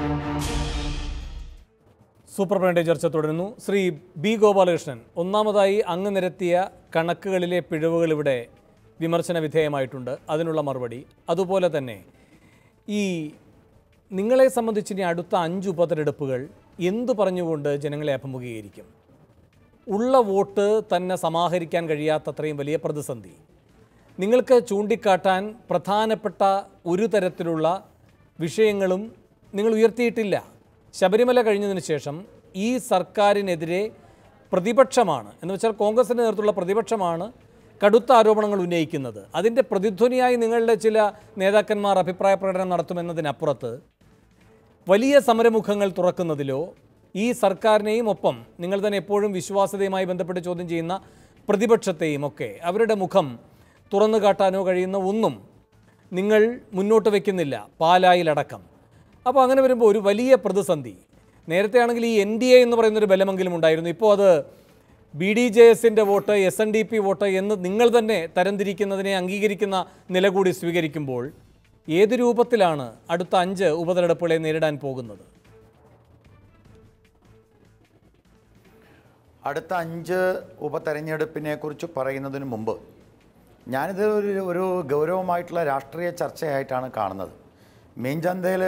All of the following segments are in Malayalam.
സൂപ്പർ ബ്രാൻഡ് ചർച്ച തുടരുന്നു ശ്രീ ബി ഗോപാലകൃഷ്ണൻ ഒന്നാമതായി അങ്ങ് നിരത്തിയ കണക്കുകളിലെ പിഴവുകൾ ഇവിടെ വിമർശന വിധേയമായിട്ടുണ്ട് അതിനുള്ള മറുപടി അതുപോലെ തന്നെ ഈ നിങ്ങളെ സംബന്ധിച്ച് ഇനി അടുത്ത അഞ്ച് ഉപതെരഞ്ഞെടുപ്പുകൾ എന്തു പറഞ്ഞുകൊണ്ട് ജനങ്ങളെ അഭിമുഖീകരിക്കും ഉള്ള വോട്ട് തന്നെ സമാഹരിക്കാൻ കഴിയാത്തത്രയും വലിയ പ്രതിസന്ധി നിങ്ങൾക്ക് ചൂണ്ടിക്കാട്ടാൻ പ്രധാനപ്പെട്ട ഒരു തരത്തിലുള്ള വിഷയങ്ങളും നിങ്ങൾ ഉയർത്തിയിട്ടില്ല ശബരിമല കഴിഞ്ഞതിന് ശേഷം ഈ സർക്കാരിനെതിരെ പ്രതിപക്ഷമാണ് എന്ന് വെച്ചാൽ കോൺഗ്രസിൻ്റെ നേതൃത്വമുള്ള പ്രതിപക്ഷമാണ് കടുത്ത ആരോപണങ്ങൾ ഉന്നയിക്കുന്നത് അതിൻ്റെ പ്രതിധ്വനിയായി നിങ്ങളുടെ ചില നേതാക്കന്മാർ അഭിപ്രായ പ്രകടനം നടത്തുമെന്നതിനപ്പുറത്ത് വലിയ സമരമുഖങ്ങൾ തുറക്കുന്നതിലോ ഈ സർക്കാരിനെയും ഒപ്പം നിങ്ങൾ തന്നെ എപ്പോഴും വിശ്വാസ്യതയുമായി ബന്ധപ്പെട്ട് ചോദ്യം ചെയ്യുന്ന പ്രതിപക്ഷത്തെയും ഒക്കെ അവരുടെ മുഖം തുറന്നു കാട്ടാനോ കഴിയുന്ന ഒന്നും നിങ്ങൾ മുന്നോട്ട് വയ്ക്കുന്നില്ല പാലായിലടക്കം അപ്പോൾ അങ്ങനെ വരുമ്പോൾ ഒരു വലിയ പ്രതിസന്ധി നേരത്തെ ആണെങ്കിൽ ഈ എൻ ഡി എ എന്ന് പറയുന്നൊരു ബലമെങ്കിലും ഉണ്ടായിരുന്നു ഇപ്പോൾ അത് ബി ഡി ജെ എസിൻ്റെ vote S N D P vote എന്ന് നിങ്ങൾ തന്നെ തരംതിരിക്കുന്നതിനെ അംഗീകരിക്കുന്ന നില കൂടി സ്വീകരിക്കുമ്പോൾ ഏത് രൂപത്തിലാണ് അടുത്ത അഞ്ച് ഉപതെരഞ്ഞെടുപ്പുകളെ നേരിടാൻ പോകുന്നത് അടുത്ത അഞ്ച് ഉപതെരഞ്ഞെടുപ്പിനെ കുറിച്ച് പറയുന്നതിന് മുമ്പ് ഞാനിത് ഒരു ഒരു ഗൗരവമായിട്ടുള്ള രാഷ്ട്രീയ ചർച്ചയായിട്ടാണ് കാണുന്നത് മീൻചന്തയിൽ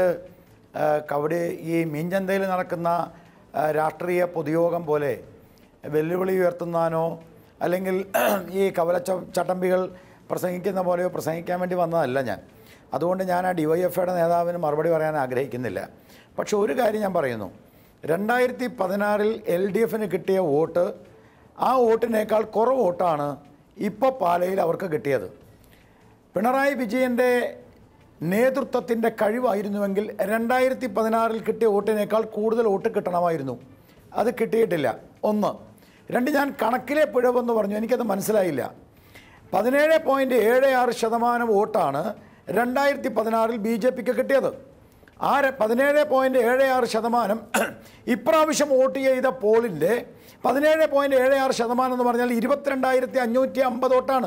കവടി ഈ മീൻചന്തയിൽ നടക്കുന്ന ആ, രാഷ്ട്രീയ പൊതുയോഗം പോലെ വെല്ലുവിളി ഉയർത്തുന്നതിനോ അല്ലെങ്കിൽ ഈ കവലച്ച ചട്ടമ്പികൾ പ്രസംഗിക്കുന്ന പോലെയോ പ്രസംഗിക്കാൻ വേണ്ടി വന്നതല്ല ഞാൻ അതുകൊണ്ട് ഞാൻ ആ ഡി വൈ എഫ് ഐയുടെ നേതാവിന് മറുപടി പറയാൻ ആഗ്രഹിക്കുന്നില്ല പക്ഷെ ഒരു കാര്യം ഞാൻ പറയുന്നു രണ്ടായിരത്തി പതിനാറിൽ എൽ ഡി എഫിന് കിട്ടിയ വോട്ട് ആ വോട്ടിനേക്കാൾ കുറവ് വോട്ടാണ് ഇപ്പോൾ പാലയിൽ അവർക്ക് കിട്ടിയത് പിണറായി വിജയൻ്റെ നേതൃത്വത്തിൻ്റെ കഴിവായിരുന്നുവെങ്കിൽ രണ്ടായിരത്തി പതിനാറിൽ കിട്ടിയ വോട്ടിനേക്കാൾ കൂടുതൽ വോട്ട് കിട്ടണമായിരുന്നു അത് കിട്ടിയിട്ടില്ല ഒന്ന് രണ്ട് ഞാൻ കണക്കിലെ പിഴവെന്ന് പറഞ്ഞു എനിക്കത് മനസ്സിലായില്ല പതിനേഴ് പോയിൻറ്റ് ഏഴ് ആറ് ശതമാനം വോട്ടാണ് രണ്ടായിരത്തി പതിനാറിൽ ബി ജെ പിക്ക് കിട്ടിയത് ആ ര- പതിനേഴ് പോയിൻറ്റ് ഏഴ് ആറ് ശതമാനം ഇപ്രാവശ്യം വോട്ട് ചെയ്ത പോളിൻ്റെ പതിനേഴ് പോയിൻറ്റ് ഏഴ് ആറ് ശതമാനം എന്ന് പറഞ്ഞാൽ ഇരുപത്തിരണ്ടായിരത്തി അഞ്ഞൂറ്റി അമ്പത് വോട്ടാണ്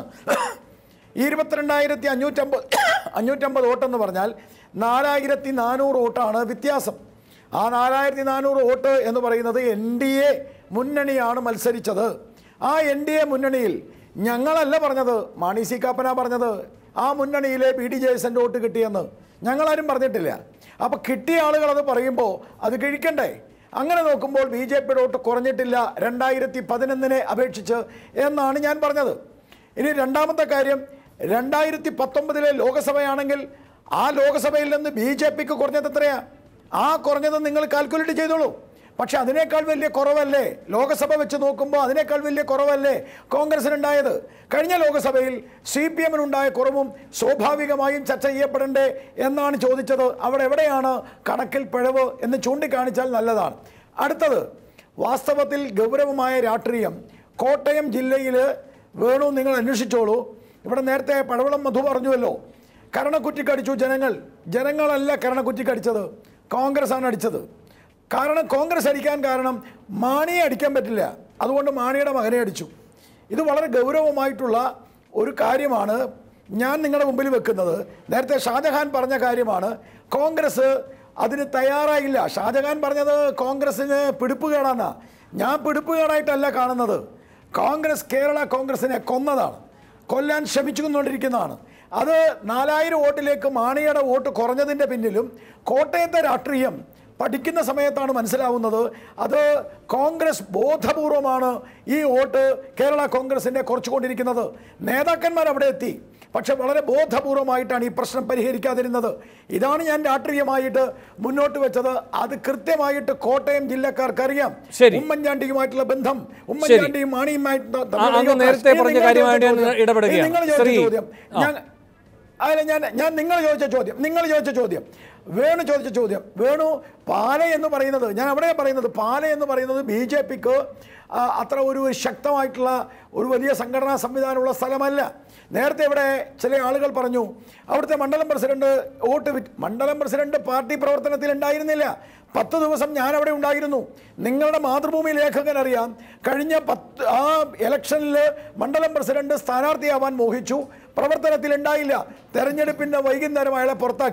ഈ ഇരുപത്തിരണ്ടായിരത്തി അഞ്ഞൂറ്റമ്പത് അഞ്ഞൂറ്റമ്പത് വോട്ടെന്ന് പറഞ്ഞാൽ നാലായിരത്തി നാനൂറ് വോട്ടാണ് വ്യത്യാസം ആ നാലായിരത്തി നാനൂറ് വോട്ട് എന്ന് പറയുന്നത് എൻ ഡി എ മുന്നണിയാണ് മത്സരിച്ചത് ആ എൻ ഡി എ മുന്നണിയിൽ ഞങ്ങളല്ല പറഞ്ഞത് മാണി സി കാപ്പന പറഞ്ഞത് ആ മുന്നണിയിലെ ബി ഡി ജെ എസിൻ്റെ വോട്ട് കിട്ടിയെന്ന് ഞങ്ങളാരും പറഞ്ഞിട്ടില്ല അപ്പോൾ കിട്ടിയ ആളുകൾ അത് പറയുമ്പോൾ അത് കഴിക്കണ്ടേ അങ്ങനെ നോക്കുമ്പോൾ ബി ജെ പിയുടെ വോട്ട് കുറഞ്ഞിട്ടില്ല രണ്ടായിരത്തി പതിനൊന്നിനെ അപേക്ഷിച്ച് എന്നാണ് ഞാൻ പറഞ്ഞത് ഇനി രണ്ടാമത്തെ കാര്യം രണ്ടായിരത്തി പത്തൊമ്പതിലെ ലോകസഭയാണെങ്കിൽ ആ ലോകസഭയിൽ നിന്ന് ബി ജെ പിക്ക് കുറഞ്ഞത് എത്രയാ ആ കുറഞ്ഞത് നിങ്ങൾ കാൽക്കുലേറ്റ് ചെയ്തോളൂ പക്ഷെ അതിനേക്കാൾ വലിയ കുറവല്ലേ ലോകസഭ വെച്ച് നോക്കുമ്പോൾ അതിനേക്കാൾ വലിയ കുറവല്ലേ കോൺഗ്രസിനുണ്ടായത് കഴിഞ്ഞ ലോകസഭയിൽ സി പി എമ്മിനുണ്ടായ കുറവും സ്വാഭാവികമായും ചർച്ച ചെയ്യപ്പെടണ്ടേ എന്നാണ് ചോദിച്ചത് അവിടെ എവിടെയാണ് കണക്കിൽ പിഴവ് എന്ന് ചൂണ്ടിക്കാണിച്ചാൽ നല്ലതാണ് അടുത്തത് വാസ്തവത്തിൽ ഗൗരവമായ രാഷ്ട്രീയം കോട്ടയം ജില്ലയിൽ വേണു നിങ്ങൾ അന്വേഷിച്ചോളൂ ഇവിടെ നേരത്തെ പഴവളം മധു പറഞ്ഞുവല്ലോ കരണക്കുറ്റിക്കടിച്ചു ജനങ്ങൾ ജനങ്ങളല്ല കരണക്കുറ്റിക്കടിച്ചത് കോൺഗ്രസ് ആണ് അടിച്ചത് കാരണം കോൺഗ്രസ് അടിക്കാൻ കാരണം മാണിയെ അടിക്കാൻ പറ്റില്ല അതുകൊണ്ട് മാണിയുടെ മകനെ അടിച്ചു ഇത് വളരെ ഗൗരവമായിട്ടുള്ള ഒരു കാര്യമാണ് ഞാൻ നിങ്ങളുടെ മുമ്പിൽ വെക്കുന്നത് നേരത്തെ ഷാജഹാൻ പറഞ്ഞ കാര്യമാണ് കോൺഗ്രസ് അതിന് തയ്യാറായില്ല ഷാജഹാൻ പറഞ്ഞത് കോൺഗ്രസ്സിന് പിടിപ്പുകേടാന്നാ ഞാൻ പിടിപ്പുകേടായിട്ടല്ല കാണുന്നത് കോൺഗ്രസ് കേരള കോൺഗ്രസിനെ കൊന്നതാണ് കൊല്ലാൻ ശ്രമിച്ചുകൊണ്ടിരിക്കുന്നതാണ് അത് നാലായിരം വോട്ടിലേക്ക് മാണിയുടെ വോട്ട് കുറഞ്ഞതിൻ്റെ പിന്നിലും കോട്ടയത്തെ രാഷ്ട്രീയം പഠിക്കുന്ന സമയത്താണ് മനസ്സിലാവുന്നത് അത് കോൺഗ്രസ് ബോധപൂർവമാണ് ഈ വോട്ട് കേരള കോൺഗ്രസിൻ്റെ കുറച്ചുകൊണ്ടിരിക്കുന്നത് നേതാക്കന്മാർ അവിടെ എത്തി പക്ഷെ വളരെ ബോധപൂർവമായിട്ടാണ് ഈ പ്രശ്നം പരിഹരിക്കാതിരുന്നത് ഇതാണ് ഞാൻ രാഷ്ട്രീയമായിട്ട് മുന്നോട്ട് വെച്ചത് അത് കൃത്യമായിട്ട് കോട്ടയം ജില്ലക്കാർക്ക് അറിയാം ശരി. ഉമ്മൻചാണ്ടിയുമായിട്ടുള്ള ബന്ധം ഉമ്മൻചാണ്ടിയും മാണിയുമായിട്ട് ആ, തമ്മിലുള്ള അങ്ങ് ഈ നേരത്തെ പ്രശ്നം- പറഞ്ഞ ഇത് നിങ്ങൾ കാര്യമായിട്ട് ചോദിച്ച ഞാൻ ചോദ്യം. ഇടപെടുകയാണ്. ഇത് നിങ്ങൾ ചോദിച്ച ശ്രീ- ചോദ്യം ആ. ഞാൻ അതിന് ഞാൻ ഞാൻ നിങ്ങൾ ചോദിച്ച ചോദ്യം നിങ്ങൾ ചോദിച്ച ചോദ്യം വേണു ചോദിച്ച ചോദ്യം വേണു പാല എന്ന് പറയുന്നത് ഞാൻ അവിടെ പറയുന്നത് പാല എന്ന് പറയുന്നത് ബി ജെ പിക്ക് അത്ര ഒരു ശക്തമായിട്ടുള്ള ഒരു വലിയ സംഘടനാ സംവിധാനമുള്ള സ്ഥലമല്ല നേരത്തെ ഇവിടെ ചില ആളുകൾ പറഞ്ഞു അവിടുത്തെ മണ്ഡലം പ്രസിഡന്റ് വോട്ട് വിറ്റ് മണ്ഡലം പ്രസിഡന്റ് പാർട്ടി പ്രവർത്തനത്തിൽ ഉണ്ടായിരുന്നില്ല പത്ത് ദിവസം ഞാൻ അവിടെ ഉണ്ടായിരുന്നു നിങ്ങളുടെ മാതൃഭൂമി ലേഖകൻ അറിയാം കഴിഞ്ഞ പത്ത് ആ ഇലക്ഷനിൽ മണ്ഡലം പ്രസിഡന്റ് സ്ഥാനാർത്ഥിയാവാൻ മോഹിച്ചു പ്രവർത്തനത്തിൽ ഉണ്ടായില്ല തെരഞ്ഞെടുപ്പിൻ്റെ വൈകുന്നേരം അയാളെ പുറത്താക്കി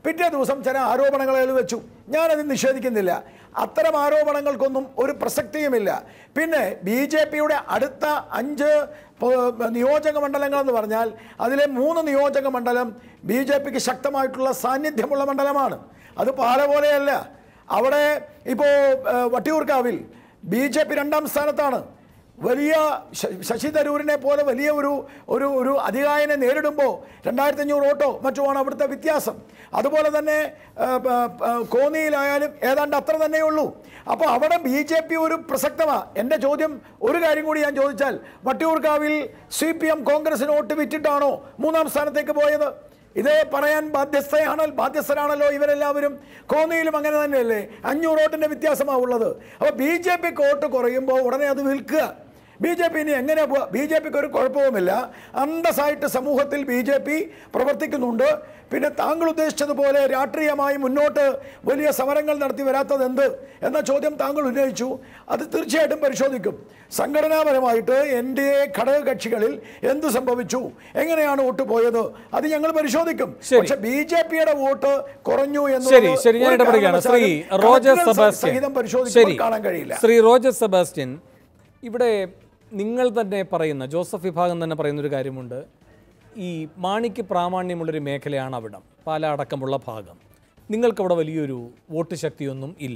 പിറ്റേ ദിവസം ചില ആരോപണങ്ങൾ അയാൾ വെച്ചു ഞാനത് നിഷേധിക്കുന്നില്ല അത്തരം ആരോപണങ്ങൾക്കൊന്നും ഒരു പ്രസക്തിയുമില്ല പിന്നെ ബി ജെ പിയുടെ അടുത്ത അഞ്ച് പ- നിയോജക മണ്ഡലങ്ങൾ എന്ന് പറഞ്ഞാൽ അതിലെ മൂന്ന് നിയോജക മണ്ഡലം ബി ജെ പിക്ക് ശക്തമായിട്ടുള്ള സാന്നിധ്യമുള്ള മണ്ഡലമാണ് അത് പാല പോലെയല്ല അവിടെ ഇപ്പോൾ വട്ടിയൂർക്കാവിൽ ബി ജെ പി രണ്ടാം സ്ഥാനത്താണ് വലിയ ശ- ശശി തരൂരിനെ പോലെ വലിയ ഒരു ഒരു ഒരു അധികായനെ നേരിടുമ്പോൾ രണ്ടായിരത്തി അഞ്ഞൂറ് വോട്ടോ മറ്റുമാണ് അവിടുത്തെ വ്യത്യാസം അതുപോലെ തന്നെ ആ, പ- പ- കോന്നിയിലായാലും ഏതാണ്ട് അത്ര തന്നെയുള്ളൂ അപ്പോൾ അവിടെ ബി ജെ പി ഒരു പ്രസക്തമാണ് എൻ്റെ ചോദ്യം ഒരു കാര്യം കൂടി ഞാൻ ചോദിച്ചാൽ വട്ടിയൂർക്കാവിൽ സി പി എം കോൺഗ്രസിന് വോട്ട് വിറ്റിട്ടാണോ മൂന്നാം സ്ഥാനത്തേക്ക് പോയത് ഇത് പറയാൻ ബാധ്യസ്ഥയാണ് ബാധ്യസ്ഥരാണല്ലോ ഇവരെല്ലാവരും കോന്നിയിലും അങ്ങനെ തന്നെയല്ലേ അഞ്ഞൂറ് വോട്ടിൻ്റെ വ്യത്യാസമാണ് ഉള്ളത് അപ്പോൾ ബി ജെ പിക്ക് വോട്ട് കുറയുമ്പോൾ ഉടനെ അത് വിൽക്കുക ബി ജെ പി ഇനി എങ്ങനെ പോവുക ബി ജെ പിക്ക് ഒരു കുഴപ്പവുമില്ല അന്തസ്സായിട്ട് സമൂഹത്തിൽ ബി ജെ പി പ്രവർത്തിക്കുന്നുണ്ട് പിന്നെ താങ്കൾ ഉദ്ദേശിച്ചതുപോലെ രാഷ്ട്രീയമായി മുന്നോട്ട് വലിയ സമരങ്ങൾ നടത്തി വരാത്തത് എന്ത് എന്ന ചോദ്യം താങ്കൾ ഉന്നയിച്ചു അത് തീർച്ചയായിട്ടും പരിശോധിക്കും സംഘടനാപരമായിട്ട് എൻ ഡി എ ഘടകകക്ഷികളിൽ എന്ത് സംഭവിച്ചു എങ്ങനെയാണ് വോട്ട് പോയത് അത് ഞങ്ങൾ പരിശോധിക്കും ശരി. പക്ഷെ ബി ജെ പിയുടെ വോട്ട് കുറഞ്ഞു ശരി ശരി ഞാൻ ഇടപെടുകയാണ് ശ്രീ റോജർ സെബാസ്റ്റ്യൻ സഹിതം പരിശോധിക്കുമ്പോൾ ശരി കാണാൻ കഴിയില്ല ശ്രീ റോജർ സെബാസ്റ്റ്യൻ ഇവിടെ നിങ്ങൾ തന്നെ പറയുന്ന ജോസഫ് വിഭാഗം തന്നെ പറയുന്ന ഒരു കാര്യമുണ്ട് ഈ മാണിക്ക് പ്രാമാണ്യമുള്ളൊരു മേഖലയാണ് അവിടം പാല അടക്കമുള്ള ഭാഗം നിങ്ങൾക്കവിടെ വലിയൊരു വോട്ട് ശക്തിയൊന്നും ഇല്ല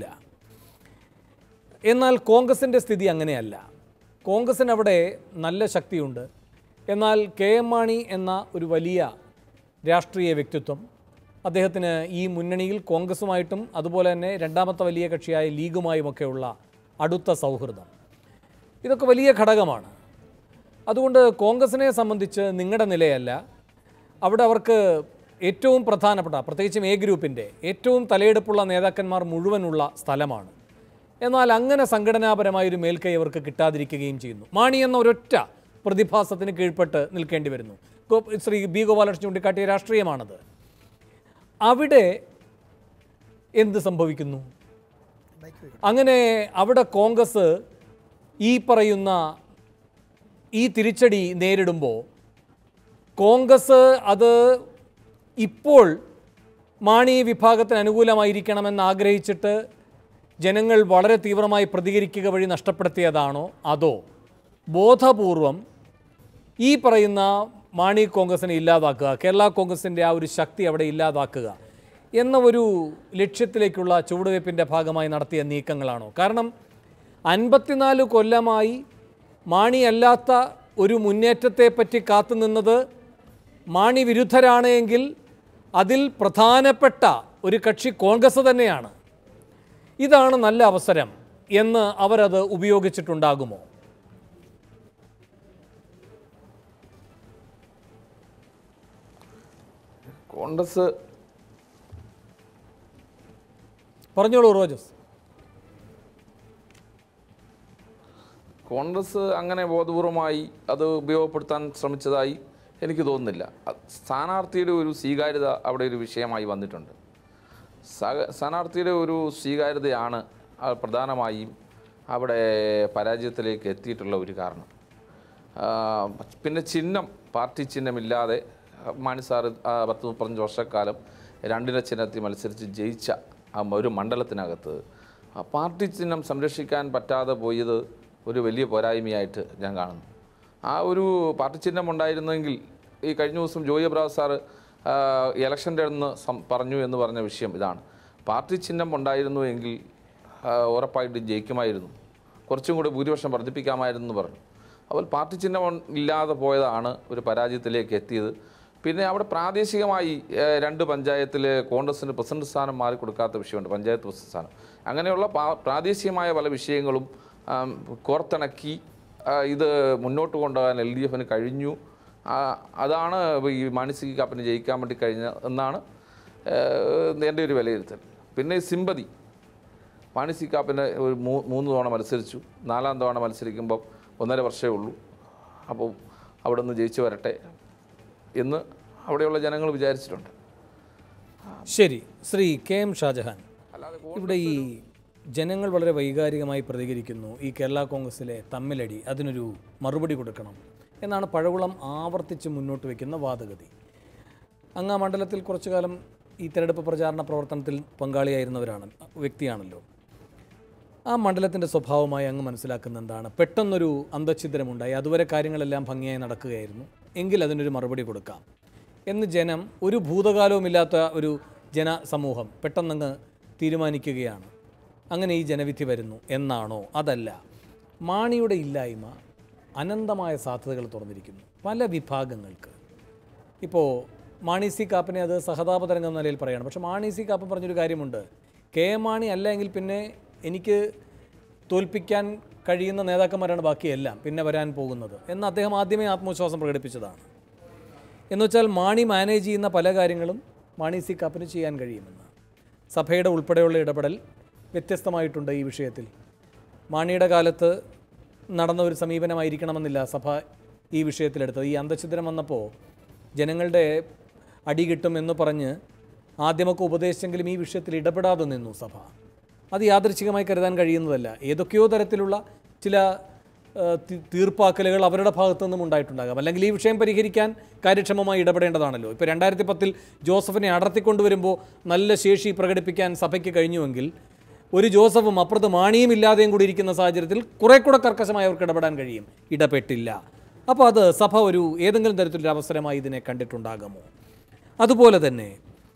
എന്നാൽ കോൺഗ്രസിൻ്റെ സ്ഥിതി അങ്ങനെയല്ല കോൺഗ്രസിന് അവിടെ നല്ല ശക്തിയുണ്ട് എന്നാൽ കെ എം മാണി എന്ന ഒരു വലിയ രാഷ്ട്രീയ വ്യക്തിത്വം അദ്ദേഹത്തിന് ഈ മുന്നണിയിൽ കോൺഗ്രസുമായിട്ടും അതുപോലെ തന്നെ രണ്ടാമത്തെ വലിയ കക്ഷിയായ ലീഗുമായുമൊക്കെയുള്ള അടുത്ത സൗഹൃദം ഇതൊക്കെ വലിയ ഘടകമാണ് അതുകൊണ്ട് കോൺഗ്രസിനെ സംബന്ധിച്ച് നിങ്ങളുടെ നിലയല്ല അവിടെ അവർക്ക് ഏറ്റവും പ്രധാനപ്പെട്ട പ്രത്യേകിച്ചും എ ഗ്രൂപ്പിൻ്റെ ഏറ്റവും തലയെടുപ്പുള്ള നേതാക്കന്മാർ മുഴുവനുള്ള സ്ഥലമാണ് എന്നാൽ അങ്ങനെ സംഘടനാപരമായൊരു മേൽക്കൈ അവർക്ക് കിട്ടാതിരിക്കുകയും ചെയ്യുന്നു മാണി എന്ന ഒരൊറ്റ പ്രതിഭാസത്തിന് കീഴ്പ്പെട്ട് നിൽക്കേണ്ടി വരുന്നു ഗോ- ശ്രീ ബി ഗോപാലകൃഷ്ണൻ ചൂണ്ടിക്കാട്ടിയ രാഷ്ട്രീയമാണത് അവിടെ എന്ത് സംഭവിക്കുന്നു അങ്ങനെ അവിടെ കോൺഗ്രസ് ഈ പറയുന്ന ഈ തിരിച്ചടി നേരിടുമ്പോൾ കോൺഗ്രസ് അത് ഇപ്പോൾ മാണി വിഭാഗത്തിന് അനുകൂലമായിരിക്കണമെന്ന് ആഗ്രഹിച്ചിട്ട് ജനങ്ങൾ വളരെ തീവ്രമായി പ്രതികരിക്കുക വഴി നഷ്ടപ്പെടുത്തിയതാണോ അതോ ബോധപൂർവം ഈ പറയുന്ന മാണി കോൺഗ്രസിനെ ഇല്ലാതാക്കുക കേരള കോൺഗ്രസിൻ്റെ ആ ഒരു ശക്തി അവിടെ ഇല്ലാതാക്കുക എന്ന ഒരു ലക്ഷ്യത്തിലേക്കുള്ള ചുവടുവയ്പ്പിൻ്റെ ഭാഗമായി നടത്തിയ നീക്കങ്ങളാണോ കാരണം അൻപത്തിനാല് കൊല്ലമായി മാണി അല്ലാത്ത ഒരു മുന്നേറ്റത്തെപ്പറ്റി കാത്തുനിന്നത് മാണി വിരുദ്ധരാണ് എങ്കിൽ അതിൽ പ്രധാനപ്പെട്ട ഒരു കക്ഷി കോൺഗ്രസ് തന്നെയാണ് ഇതാണ് നല്ല അവസരം എന്ന് അവരത് ഉപയോഗിച്ചിട്ടുണ്ടാകുമോ കോൺഗ്രസ് പറഞ്ഞോളൂ റോജസ് കോൺഗ്രസ് അങ്ങനെ ബോധപൂർവമായി അത് ഉപയോഗപ്പെടുത്താൻ ശ്രമിച്ചതായി എനിക്ക് തോന്നുന്നില്ല അത് സ്ഥാനാർത്ഥിയുടെ ഒരു സ്വീകാര്യത അവിടെ ഒരു വിഷയമായി വന്നിട്ടുണ്ട് സഹ- സ്ഥാനാർത്ഥിയുടെ ഒരു സ്വീകാര്യതയാണ് ആ പ്രധാനമായും അവിടെ പരാജയത്തിലേക്ക് എത്തിയിട്ടുള്ള ഒരു കാരണം ആ, പിന്നെ ചിഹ്നം പാർട്ടി ചിഹ്നമില്ലാതെ മാണി സാറ് ആ പത്ത് മുപ്പത്തഞ്ച് വർഷക്കാലം രണ്ടിന ചിഹ്നത്തിൽ മത്സരിച്ച് ജയിച്ച ആ ഒരു മണ്ഡലത്തിനകത്ത് ആ പാർട്ടി ചിഹ്നം സംരക്ഷിക്കാൻ പറ്റാതെ പോയത് ഒരു വലിയ പോരായ്മയായിട്ട് ഞാൻ കാണുന്നു ആ ഒരു പാർട്ടി ചിഹ്നം ഉണ്ടായിരുന്നെങ്കിൽ ഈ കഴിഞ്ഞ ദിവസം ജോയി അബ്രാവ് സാറ് ഇലക്ഷൻ്റെ അന്ന് സം പറഞ്ഞു എന്ന് പറഞ്ഞ വിഷയം ഇതാണ് പാർട്ടി ചിഹ്നം ഉണ്ടായിരുന്നു എങ്കിൽ ആ, ഉറപ്പായിട്ടും ജയിക്കുമായിരുന്നു കുറച്ചും കൂടി ഭൂരിപക്ഷം വർദ്ധിപ്പിക്കാമായിരുന്നു എന്ന് പറഞ്ഞു അപ്പോൾ പാർട്ടി ചിഹ്നം ഉൺ- ഇല്ലാതെ പോയതാണ് ഒരു പരാജയത്തിലേക്ക് എത്തിയത് പിന്നെ അവിടെ പ്രാദേശികമായി ഏഹ്, രണ്ട് പഞ്ചായത്തിൽ കോൺഗ്രസിന് പ്രസിഡന്റ് സ്ഥാനം മാറിക്കൊടുക്കാത്ത വിഷയമുണ്ട് പഞ്ചായത്ത് പ്രസിഡന്റ് സ്ഥാനം അങ്ങനെയുള്ള പാ- പ്രാദേശികമായ പല വിഷയങ്ങളും ആം, കോർത്തിണക്കി ആ, ഇത് മുന്നോട്ട് കൊണ്ടുപോകാൻ എൽ ഡി എഫിന് കഴിഞ്ഞു ആ, അതാണ് ഈ മാനസിക കാപ്പിന് ജയിക്കാൻ വേണ്ടി കഴിഞ്ഞ എന്നാണ് ഏഹ്, എൻ്റെ ഒരു വിലയിരുത്തൽ പിന്നെ സിമ്പതി മാണി കാപ്പിന് ഒരു മൂ മൂന്ന് തവണ മത്സരിച്ചു നാലാം തവണ മത്സരിക്കുമ്പോൾ ഒന്നര വർഷമേ ഉള്ളൂ അപ്പോൾ അവിടെ നിന്ന് ജയിച്ചു വരട്ടെ എന്ന് അവിടെയുള്ള ജനങ്ങൾ വിചാരിച്ചിട്ടുണ്ട് ശരി ശ്രീ കെ എം ഷാജഹാൻ ഇവിടെ ഈ ജനങ്ങൾ വളരെ വൈകാരികമായി പ്രതികരിക്കുന്നു ഈ കേരള കോൺഗ്രസിലെ തമ്മിലടി അതിനൊരു മറുപടി കൊടുക്കണം എന്നാണ് പഴകുളം ആവർത്തിച്ച് മുന്നോട്ട് വയ്ക്കുന്ന വാദഗതി അങ്ങ് ആ മണ്ഡലത്തിൽ കുറച്ചു കാലം ഈ തെരഞ്ഞെടുപ്പ് പ്രചാരണ പ്രവർത്തനത്തിൽ പങ്കാളിയായിരുന്നവരാണ് വ്യക്തിയാണല്ലോ ആ മണ്ഡലത്തിൻ്റെ സ്വഭാവമായി അങ്ങ് മനസ്സിലാക്കുന്ന എന്താണ് പെട്ടെന്നൊരു അന്തഛിദ്രമുണ്ടായി അതുവരെ കാര്യങ്ങളെല്ലാം ഭംഗിയായി നടക്കുകയായിരുന്നു എങ്കിൽ അതിനൊരു മറുപടി കൊടുക്കാം എന്ന് ജനം ഒരു ഭൂതകാലവുമില്ലാത്ത ഒരു ജനസമൂഹം പെട്ടെന്നങ്ങ് തീരുമാനിക്കുകയാണ് അങ്ങനെ ഈ ജനവിധി വരുന്നു എന്നാണോ അതല്ല മാണിയുടെ ഇല്ലായ്മ അനന്തമായ സാധ്യതകൾ തുറന്നിരിക്കുന്നു പല വിഭാഗങ്ങൾക്ക് ഇപ്പോൾ മാണി സി കാപ്പനെ അത് സഹതാപ തരംഗം എന്ന നിലയിൽ പറയുകയാണ് പക്ഷേ മാണി സി കാപ്പൻ പറഞ്ഞൊരു കാര്യമുണ്ട് കെ എം മാണി അല്ല എങ്കിൽ പിന്നെ എനിക്ക് തോൽപ്പിക്കാൻ കഴിയുന്ന നേതാക്കന്മാരാണ് ബാക്കിയെല്ലാം പിന്നെ വരാൻ പോകുന്നത് എന്ന് അദ്ദേഹം ആദ്യമേ ആത്മവിശ്വാസം പ്രകടിപ്പിച്ചതാണ് എന്ന് വെച്ചാൽ മാണി മാനേജ് ചെയ്യുന്ന പല കാര്യങ്ങളും മാണി സി കാപ്പന് ചെയ്യാൻ കഴിയുമെന്ന് സഭയുടെ ഉൾപ്പെടെയുള്ള ഇടപെടൽ വ്യത്യസ്തമായിട്ടുണ്ട് ഈ വിഷയത്തിൽ മാണിയുടെ കാലത്ത് നടന്ന ഒരു സമീപനമായിരിക്കണമെന്നില്ല സഭ ഈ വിഷയത്തിലെടുത്തത് ഈ അന്തഛിദ്രം വന്നപ്പോൾ ജനങ്ങളുടെ അടി കിട്ടും എന്ന് പറഞ്ഞ് ആദ്യമൊക്കെ ഉപദേശിച്ചെങ്കിലും ഈ വിഷയത്തിൽ ഇടപെടാതെ നിന്നു സഭ അത് യാദൃച്ഛികമായി കരുതാൻ കഴിയുന്നതല്ല ഏതൊക്കെയോ തരത്തിലുള്ള ചില ആ, തി- തീർപ്പാക്കലുകൾ അവരുടെ ഭാഗത്തു നിന്നും ഉണ്ടായിട്ടുണ്ടാകാം അല്ലെങ്കിൽ ഈ വിഷയം പരിഹരിക്കാൻ കാര്യക്ഷമമായി ഇടപെടേണ്ടതാണല്ലോ ഇപ്പോൾ രണ്ടായിരത്തി പത്തിൽ ജോസഫിനെ അടർത്തിക്കൊണ്ടുവരുമ്പോൾ നല്ല ശേഷി പ്രകടിപ്പിക്കാൻ സഭയ്ക്ക് കഴിഞ്ഞുവെങ്കിൽ ഒരു ജോസഫും അപ്പുറത്ത് മാണിയും ഇല്ലാതെയും കൂടി ഇരിക്കുന്ന സാഹചര്യത്തിൽ കുറെ കൂടെ കർക്കശമായി അവർക്ക് ഇടപെടാൻ കഴിയും ഇടപെട്ടില്ല അപ്പോൾ അത് സഭ ഒരു ഏതെങ്കിലും തരത്തിലൊരു അവസരമായി ഇതിനെ കണ്ടിട്ടുണ്ടാകുമോ അതുപോലെ തന്നെ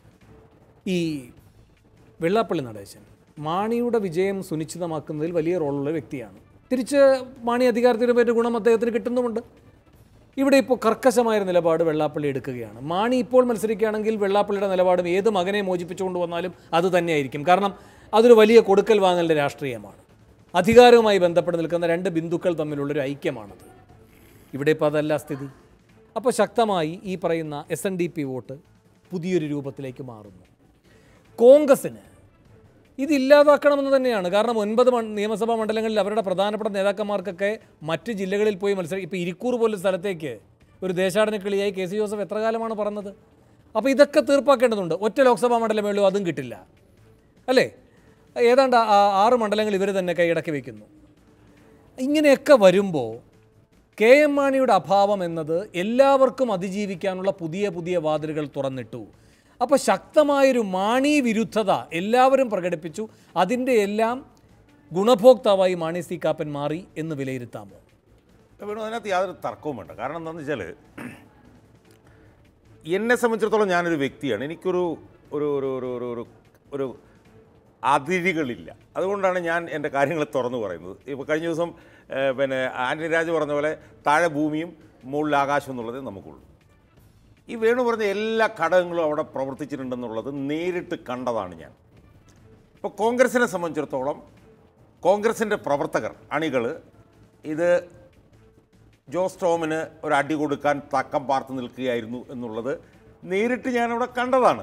ഈ വെള്ളാപ്പള്ളി നടേശൻ മാണിയുടെ വിജയം സുനിശ്ചിതമാക്കുന്നതിൽ വലിയ റോളുള്ള വ്യക്തിയാണ് തിരിച്ച് മാണി അധികാരത്തിന് പറ്റിയ ഗുണം അദ്ദേഹത്തിന് കിട്ടുന്നുമുണ്ട് ഇവിടെ ഇപ്പോൾ കർക്കശമായ നിലപാട് വെള്ളാപ്പള്ളി എടുക്കുകയാണ് മാണി ഇപ്പോൾ മത്സരിക്കുകയാണെങ്കിൽ വെള്ളാപ്പള്ളിയുടെ നിലപാടും ഏത് മകനെ മോചിപ്പിച്ചുകൊണ്ട് വന്നാലും അത് തന്നെയായിരിക്കും കാരണം അതൊരു വലിയ കൊടുക്കൽ വാങ്ങലിൻ്റെ രാഷ്ട്രീയമാണ് അധികാരവുമായി ബന്ധപ്പെട്ട് നിൽക്കുന്ന രണ്ട് ബിന്ദുക്കൾ തമ്മിലുള്ളൊരു ഐക്യമാണത് ഇവിടെ ഇപ്പോൾ അതല്ല സ്ഥിതി അപ്പോൾ ശക്തമായി ഈ പറയുന്ന S N D P vote പുതിയൊരു രൂപത്തിലേക്ക് മാറുന്നു കോൺഗ്രസ്സിന് ഇത് ഇല്ലാതാക്കണമെന്ന് തന്നെയാണ് കാരണം ഒൻപത് മൺ- നിയമസഭാ മണ്ഡലങ്ങളിൽ അവരുടെ പ്രധാനപ്പെട്ട നേതാക്കന്മാർക്കൊക്കെ മറ്റ് ജില്ലകളിൽ പോയി മത്സരം ഇപ്പോൾ ഇരിക്കൂർ പോലൊരു സ്ഥലത്തേക്ക് ഒരു ദേശാടന കിളിയായി കെ സി ജോസഫ് എത്ര കാലമാണ് പറഞ്ഞത് അപ്പോൾ ഇതൊക്കെ തീർപ്പാക്കേണ്ടതുണ്ട് ഒറ്റ ലോക്സഭാ മണ്ഡലമേ ഉള്ളൂ അതും കിട്ടില്ല അല്ലേ ഏതാണ്ട് ആ- ആറ് മണ്ഡലങ്ങൾ ഇവർ തന്നെ കൈയടക്കി വയ്ക്കുന്നു ഇങ്ങനെയൊക്കെ വരുമ്പോൾ കെ എം മാണിയുടെ അഭാവം എന്നത് എല്ലാവർക്കും അതിജീവിക്കാനുള്ള പുതിയ പുതിയ വാതിലുകൾ തുറന്നിട്ടു അപ്പോൾ ശക്തമായൊരു മാണി വിരുദ്ധത എല്ലാവരും പ്രകടിപ്പിച്ചു അതിൻ്റെ എല്ലാം ഗുണഭോക്താവായി മാണി സി കാപ്പൻ മാറി എന്ന് വിലയിരുത്താമോ വേണു അതിനകത്ത് യാതൊരു തർക്കവും വേണ്ട കാരണം എന്താണെന്ന് വെച്ചാൽ എന്നെ സംബന്ധിച്ചിടത്തോളം ഞാനൊരു വ്യക്തിയാണ് എനിക്കൊരു ഒരു ഒരു ഒരു ഒരു ഒരു ഒരു അതിരുകളില്ല അതുകൊണ്ടാണ് ഞാൻ എൻ്റെ കാര്യങ്ങൾ തുറന്നു പറയുന്നത് ഇപ്പോൾ കഴിഞ്ഞ ദിവസം ഏഹ്, പിന്നെ ആൻ്റണി രാജ് പറഞ്ഞ പോലെ താഴെ ഭൂമിയും മുകളിൽ ആകാശം എന്നുള്ളതേ നമുക്കുള്ളൂ ഈ വേണു പറഞ്ഞ എല്ലാ ഘടകങ്ങളും അവിടെ പ്രവർത്തിച്ചിട്ടുണ്ടെന്നുള്ളത് നേരിട്ട് കണ്ടതാണ് ഞാൻ ഇപ്പോൾ കോൺഗ്രസിനെ സംബന്ധിച്ചിടത്തോളം കോൺഗ്രസിൻ്റെ പ്രവർത്തകർ അണികൾ ഇത് ജോസ് ടോമിന് ഒരു അടി കൊടുക്കാൻ തക്കം പാർത്ത് നിൽക്കുകയായിരുന്നു എന്നുള്ളത് നേരിട്ട് ഞാനവിടെ കണ്ടതാണ്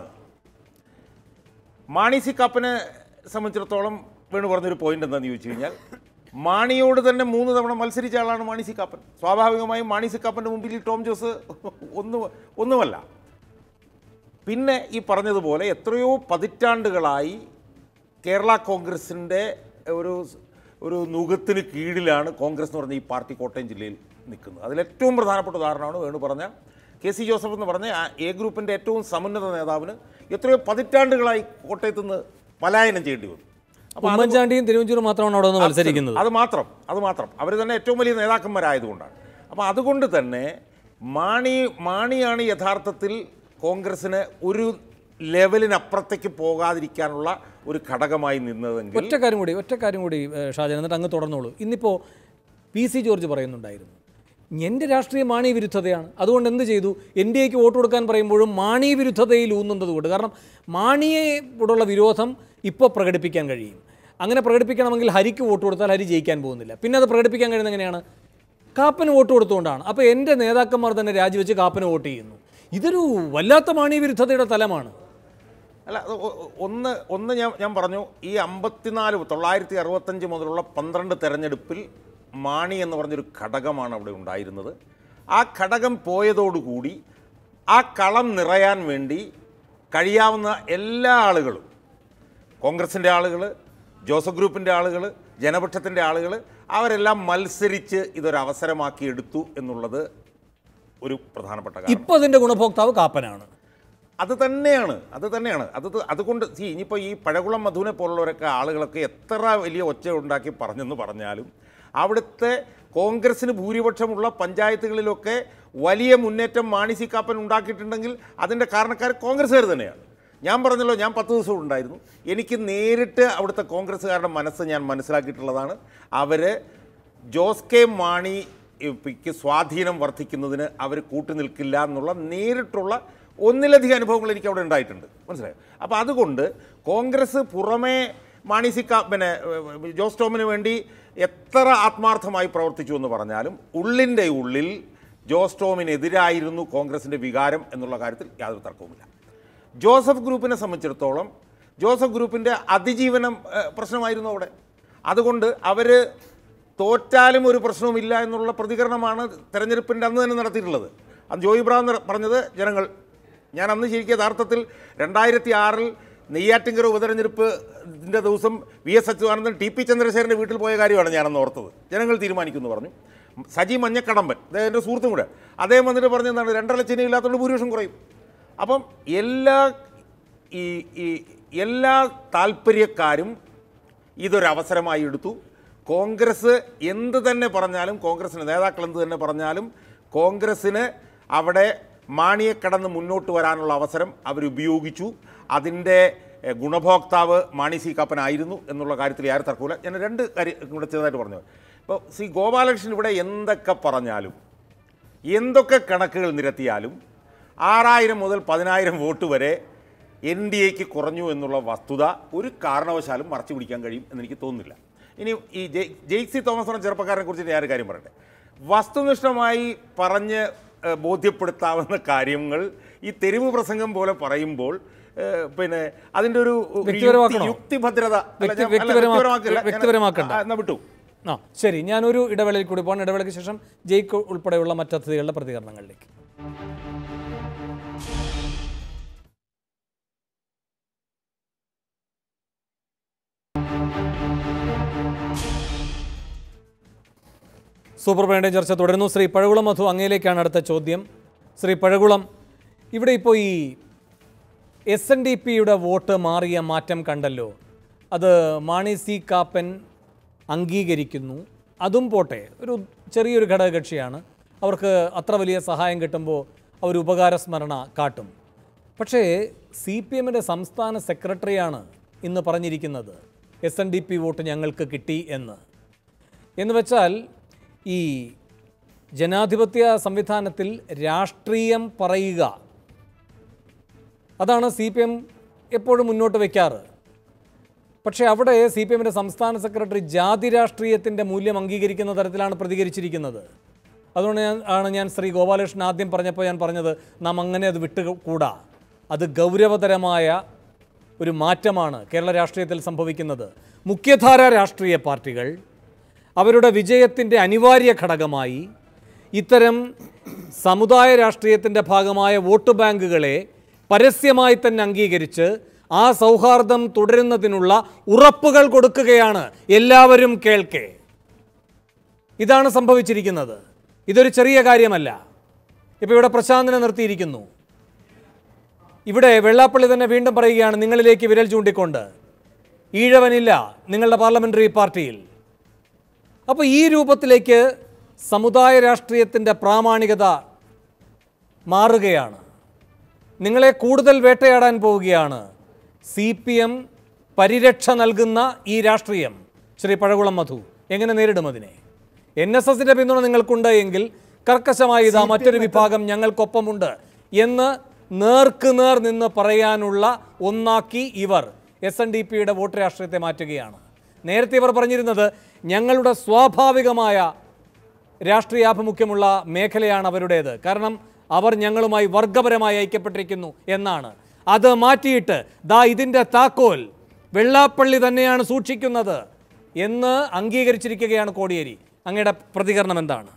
മാണി സി കാപ്പനെ സംബന്ധിച്ചിടത്തോളം വേണു പറഞ്ഞൊരു പോയിന്റ് എന്താണെന്ന് ചോദിച്ചു കഴിഞ്ഞാൽ മാണിയോട് തന്നെ മൂന്ന് തവണ മത്സരിച്ച ആളാണ് മാണി സി കാപ്പൻ സ്വാഭാവികമായും മാണി സി കാപ്പൻ്റെ മുമ്പിൽ ഈ ടോം ജോസ് ഒന്നും ഒന്നുമല്ല പിന്നെ ഈ പറഞ്ഞതുപോലെ എത്രയോ പതിറ്റാണ്ടുകളായി കേരള കോൺഗ്രസിൻ്റെ ഒരു ഒരു നുഖത്തിന് കീഴിലാണ് കോൺഗ്രസ് എന്ന് പറഞ്ഞ ഈ പാർട്ടി കോട്ടയം ജില്ലയിൽ നിൽക്കുന്നത് അതിലേറ്റവും പ്രധാനപ്പെട്ട ഉദാഹരണമാണ് വേണു പറഞ്ഞ കെ സി ജോസഫ് എന്ന് പറഞ്ഞ ആ എ ഗ്രൂപ്പിൻ്റെ ഏറ്റവും സമുന്നത നേതാവിന് എത്രയോ പതിറ്റാണ്ടുകളായി കോട്ടയത്ത് നിന്ന് പലായനം ചെയ്യേണ്ടി വന്നു അപ്പോൾ അത് ഉമ്മൻചാണ്ടിയും തിരുവഞ്ചൂരും മാത്രമാണ് അവിടെ നിന്ന് മത്സരിക്കുന്നത് അത് മാത്രം അത് മാത്രം അവർ തന്നെ ഏറ്റവും വലിയ നേതാക്കന്മാരായതുകൊണ്ടാണ് അപ്പോൾ അതുകൊണ്ട് തന്നെ മാണി മാണിയാണ് യഥാർത്ഥത്തിൽ കോൺഗ്രസ്സിന് ഒരു ലെവലിനപ്പുറത്തേക്ക് പോകാതിരിക്കാനുള്ള ഒരു ഘടകമായി നിന്നതെങ്കിൽ ഒറ്റ കാര്യം കൂടി ഒറ്റ കാര്യം കൂടി ഏഹ്, ഷാജൻ എന്നിട്ട് അങ്ങ് തുടർന്നോളൂ ഇന്നിപ്പോൾ പി സി ജോർജ് പറയുന്നുണ്ടായിരുന്നു എൻ്റെ രാഷ്ട്രീയം മാണി വിരുദ്ധതയാണ് അതുകൊണ്ട് എന്ത് ചെയ്തു എൻ ഡി എക്ക് വോട്ട് കൊടുക്കാൻ പറയുമ്പോഴും മാണി വിരുദ്ധതയിൽ ഊന്നുന്നത് കൊണ്ട് കാരണം മാണിയോടുള്ള വിരോധം ഇപ്പോൾ പ്രകടിപ്പിക്കാൻ കഴിയും അങ്ങനെ പ്രകടിപ്പിക്കണമെങ്കിൽ ഹരിക്ക് വോട്ട് കൊടുത്താൽ ഹരി ജയിക്കാൻ പോകുന്നില്ല പിന്നെ അത് പ്രകടിപ്പിക്കാൻ കഴിയുന്നത് എങ്ങനെയാണ് കാപ്പന് വോട്ട് കൊടുത്തുകൊണ്ടാണ് അപ്പോൾ എൻ്റെ നേതാക്കന്മാർ തന്നെ രാജിവെച്ച് കാപ്പന് വോട്ട് ചെയ്യുന്നു ഇതൊരു വല്ലാത്ത മാണി വിരുദ്ധതയുടെ തലമാണ് അല്ല അത് ഒ- ഒ- ഒന്ന് ഒന്ന് ഞാൻ ഞാൻ പറഞ്ഞു ഈ അമ്പത്തിനാല് തൊള്ളായിരത്തി അറുപത്തഞ്ച് മുതലുള്ള പന്ത്രണ്ട് തെരഞ്ഞെടുപ്പിൽ മാണി എന്ന് പറഞ്ഞൊരു ഘടകമാണ് അവിടെ ഉണ്ടായിരുന്നത് ആ ഘടകം പോയതോടുകൂടി ആ കളം നിറയാൻ വേണ്ടി കഴിയാവുന്ന എല്ലാ ആളുകളും കോൺഗ്രസിൻ്റെ ആളുകൾ ജോസഫ് ഗ്രൂപ്പിൻ്റെ ആളുകൾ ജനപക്ഷത്തിൻ്റെ ആളുകൾ അവരെല്ലാം മത്സരിച്ച് ഇതൊരു അവസരമാക്കി എടുത്തു എന്നുള്ളത് ഒരു പ്രധാനപ്പെട്ട കാര്യം ഇപ്പോൾ അതിൻ്റെ ഗുണഭോക്താവ് കാപ്പനാണ് അത് തന്നെയാണ് അത് തന്നെയാണ് അത് ത- അതുകൊണ്ട് സി ഇനിയിപ്പോൾ ഈ പഴകുളം മധുവിനെ പോലുള്ളവരൊക്കെ ആളുകളൊക്കെ എത്ര വലിയ ഒച്ച ഉണ്ടാക്കി പറഞ്ഞെന്ന് പറഞ്ഞാലും അവിടുത്തെ കോൺഗ്രസ്സിന് ഭൂരിപക്ഷമുള്ള പഞ്ചായത്തുകളിലൊക്കെ വലിയ മുന്നേറ്റം മാണി സി കാപ്പൻ ഉണ്ടാക്കിയിട്ടുണ്ടെങ്കിൽ അതിൻ്റെ കാരണക്കാർ കോൺഗ്രസ്സുകാർ തന്നെയാണ് ഞാൻ പറഞ്ഞല്ലോ ഞാൻ പത്ത് ദിവസം ഉണ്ടായിരുന്നു എനിക്ക് നേരിട്ട് അവിടുത്തെ കോൺഗ്രസ്സുകാരുടെ മനസ്സ് ഞാൻ മനസ്സിലാക്കിയിട്ടുള്ളതാണ് അവർ ജോസ് കെ മാണി ക്ക് സ്വാധീനം വർദ്ധിക്കുന്നതിന് അവർ കൂട്ടുനിൽക്കില്ല എന്നുള്ള നേരിട്ടുള്ള ഒന്നിലധികം അനുഭവങ്ങൾ എനിക്ക് അവിടെ ഉണ്ടായിട്ടുണ്ട് മനസ്സിലായോ അപ്പോൾ അതുകൊണ്ട് കോൺഗ്രസ് പുറമേ മാണി സി കാ പിന്നെ ഏഹ്, ജോസ് ടോമിന് വേണ്ടി എത്ര ആത്മാർത്ഥമായി പ്രവർത്തിച്ചു എന്ന് പറഞ്ഞാലും ഉള്ളിൻ്റെ ഉള്ളിൽ ജോസ് ടോമിനെതിരായിരുന്നു കോൺഗ്രസിൻ്റെ വികാരം എന്നുള്ള കാര്യത്തിൽ യാതൊരു തർക്കവുമില്ല ജോസഫ് ഗ്രൂപ്പിനെ സംബന്ധിച്ചിടത്തോളം ജോസഫ് ഗ്രൂപ്പിൻ്റെ അതിജീവനം ഏഹ്, പ്രശ്നമായിരുന്നു അവിടെ അതുകൊണ്ട് അവർ തോറ്റാലും ഒരു പ്രശ്നവുമില്ല എന്നുള്ള പ്രതികരണമാണ് തെരഞ്ഞെടുപ്പിൻ്റെ അന്ന് തന്നെ നടത്തിയിട്ടുള്ളത് അന്ന് ജോയി ബ്രാൻ നിർ- പറഞ്ഞത് ജനങ്ങൾ ഞാൻ അന്ന് ശരിക്കും യഥാർത്ഥത്തിൽ രണ്ടായിരത്തി ആറിൽ നെയ്യാറ്റിങ്കര ഉപതെരഞ്ഞെടുപ്പിൻ്റെ ദിവസം V S Achuthanandan T P ചന്ദ്രശേഖരൻ്റെ വീട്ടിൽ പോയ കാര്യമാണ് ഞാനന്ന് ഓർത്തത് ജനങ്ങൾ തീരുമാനിക്കുമെന്ന് പറഞ്ഞു സജി മഞ്ഞക്കടമ്പൻ അദ്ദേഹം എൻ്റെ സുഹൃത്തും കൂടെ അദ്ദേഹം വന്നിട്ട് പറഞ്ഞതാണ് രണ്ടര ചിഹ്നമില്ലാത്തതുകൊണ്ട് ഭൂരിപക്ഷം കുറയും അപ്പം എല്ലാ ഈ ഈ എല്ലാ താല്പര്യക്കാരും ഇതൊരവസരമായി എടുത്തു കോൺഗ്രസ് എന്ത് തന്നെ പറഞ്ഞാലും കോൺഗ്രസിന് നേതാക്കൾ എന്ത് തന്നെ പറഞ്ഞാലും കോൺഗ്രസ്സിന് അവിടെ മാണിയെ കടന്ന് മുന്നോട്ട് വരാനുള്ള അവസരം അവരുപയോഗിച്ചു അതിൻ്റെ എഹ്, ഗുണഭോക്താവ് മാണി സി കാപ്പനായിരുന്നു എന്നുള്ള കാര്യത്തിൽ യാതൊരു തർക്കമില്ല ഞാൻ രണ്ട് കാര്യം കൂടെ ചെറുതായിട്ട് പറഞ്ഞു ഇപ്പോൾ ശ്രീ ഗോപാലകൃഷ്ണൻ ഇവിടെ എന്തൊക്കെ പറഞ്ഞാലും എന്തൊക്കെ കണക്കുകൾ നിരത്തിയാലും ആറായിരം മുതൽ പതിനായിരം വോട്ട് വരെ എൻ ഡി എക്ക് കുറഞ്ഞു എന്നുള്ള വസ്തുത ഒരു കാരണവശാലും മറച്ചു പിടിക്കാൻ കഴിയും എന്നെനിക്ക് തോന്നുന്നില്ല ഇനി ഈ ജെയ് ജെയ്സി തോമസ് എന്ന ചെറുപ്പക്കാരനെ കുറിച്ച് ഞാൻ ഒരു കാര്യം പറയട്ടെ വസ്തുനിഷ്ഠമായി പറഞ്ഞ് ഏഹ്, ബോധ്യപ്പെടുത്താവുന്ന കാര്യങ്ങൾ ഈ തെരുവ് പ്രസംഗം പോലെ പറയുമ്പോൾ ഏഹ്, പിന്നെ അതിൻ്റെ ഒരു ഒരു വ്യക്തിപരമാക്കണോ? യുക്തി- യുക്തിഭദ്രത അല്ല, വ്യക്തി- ഞാൻ- അല്ല, വ്യക്തിപരമാക്ക- വ്യക്തിപരമാക്കില്ല. ഞാൻ- വ്യക്തിപരമാക്കണ്ട. ആ, എന്നാ വിട്ടു ആ ശരി ഞാനൊരു ഇടവേളയിൽ കൂടി പോകാൻ ഇടവേളയ്ക്ക് ശേഷം ജയ്ക്ക് ഉൾപ്പെടെയുള്ള മറ്റതിഥികളുടെ പ്രതികരണങ്ങളിലേക്ക് സൂപ്പർ ബ്രാൻഡ് ചർച്ച തുടരുന്നു ശ്രീ പഴകുളം മധു അങ്ങയിലേക്കാണ് അടുത്ത ചോദ്യം ശ്രീ പഴകുളം ഇവിടെ ഇപ്പോൾ ഈ എസ് എൻ ഡി പിയുടെ വോട്ട് മാറിയ മാറ്റം കണ്ടല്ലോ അത് മാണി സി കാപ്പൻ അംഗീകരിക്കുന്നു അതും പോട്ടെ ഒരു ചെറിയൊരു ഘടകകക്ഷിയാണ് അവർക്ക് അത്ര വലിയ സഹായം കിട്ടുമ്പോൾ അവർ ഉപകാരസ്മരണ കാട്ടും പക്ഷേ സി പി എമ്മിൻ്റെ സംസ്ഥാന സെക്രട്ടറിയാണ് ഇന്ന് പറഞ്ഞിരിക്കുന്നത് S N D P vote ഞങ്ങൾക്ക് കിട്ടി എന്ന് എന്ന് വെച്ചാൽ ഈ ജനാധിപത്യ സംവിധാനത്തിൽ രാഷ്ട്രീയം പറയുക അതാണ് സി പി എം എപ്പോഴും മുന്നോട്ട് വയ്ക്കാറ് പക്ഷേ അവിടെ സി പി എമ്മിൻ്റെ സംസ്ഥാന സെക്രട്ടറി ജാതി രാഷ്ട്രീയത്തിൻ്റെ മൂല്യം അംഗീകരിക്കുന്ന തരത്തിലാണ് പ്രതികരിച്ചിരിക്കുന്നത് അതുകൊണ്ട് ഞാൻ ആണ് ഞാൻ ശ്രീ ഗോപാലകൃഷ്ണൻ ആദ്യം പറഞ്ഞപ്പോൾ ഞാൻ പറഞ്ഞത് നാം അങ്ങനെ അത് വിട്ടുകൂടാ അത് ഗൗരവതരമായ ഒരു മാറ്റമാണ് കേരള രാഷ്ട്രീയത്തിൽ സംഭവിക്കുന്നത് മുഖ്യധാര രാഷ്ട്രീയ പാർട്ടികൾ അവരുടെ വിജയത്തിൻ്റെ അനിവാര്യ ഘടകമായി ഇത്തരം സമുദായ രാഷ്ട്രീയത്തിൻ്റെ ഭാഗമായ വോട്ട് ബാങ്കുകളെ പരസ്യമായി തന്നെ അംഗീകരിച്ച് ആ സൗഹാർദ്ദം തുടരുന്നതിനുള്ള ഉറപ്പുകൾ കൊടുക്കുകയാണ് എല്ലാവരും കേൾക്കെ ഇതാണ് സംഭവിച്ചിരിക്കുന്നത് ഇതൊരു ചെറിയ കാര്യമല്ല ഇപ്പോൾ ഇവിടെ പ്രശാന്തിനെ നിർത്തിയിരിക്കുന്നു ഇവിടെ വെള്ളാപ്പള്ളി തന്നെ വീണ്ടും പറയുകയാണ് നിങ്ങളിലേക്ക് വിരൽ ചൂണ്ടിക്കൊണ്ട് ഈഴവനില്ല നിങ്ങളുടെ പാർലമെന്ററി പാർട്ടിയിൽ അപ്പോൾ ഈ രൂപത്തിലേക്ക് സമുദായ രാഷ്ട്രീയത്തിൻ്റെ പ്രാമാണികത മാറുകയാണ് നിങ്ങളെ കൂടുതൽ വേട്ടയാടാൻ പോവുകയാണ് സി പി എം പരിരക്ഷ നൽകുന്ന ഈ രാഷ്ട്രീയം ശ്രീ പഴകുളം മധു എങ്ങനെ നേരിടും അതിനെ എൻ എസ് എസിൻ്റെ പിന്തുണ നിങ്ങൾക്കുണ്ട് എങ്കിൽ കർക്കശമായി ഇതാ മറ്റൊരു വിഭാഗം ഞങ്ങൾക്കൊപ്പമുണ്ട് എന്ന് നേർക്ക് നേർ നിന്ന് പറയാനുള്ള ഒന്നാക്കി ഇവർ എസ് എൻ ഡി പിയുടെ വോട്ട് രാഷ്ട്രീയത്തെ മാറ്റുകയാണ് നേരത്തെ ഇവർ പറഞ്ഞിരുന്നത് ഞങ്ങളുടെ സ്വാഭാവികമായ രാഷ്ട്രീയാഭിമുഖ്യമുള്ള മേഖലയാണ് അവരുടേത് കാരണം അവർ ഞങ്ങളുമായി വർഗപരമായി ഐക്യപ്പെട്ടിരിക്കുന്നു എന്നാണ് അത് മാറ്റിയിട്ട് ദാ ഇതിൻ്റെ താക്കോൽ വെള്ളാപ്പള്ളി തന്നെയാണ് സൂക്ഷിക്കുന്നത് എന്ന് അംഗീകരിച്ചിരിക്കുകയാണ് കോടിയേരി അങ്ങയുടെ പ്രതികരണം എന്താണ്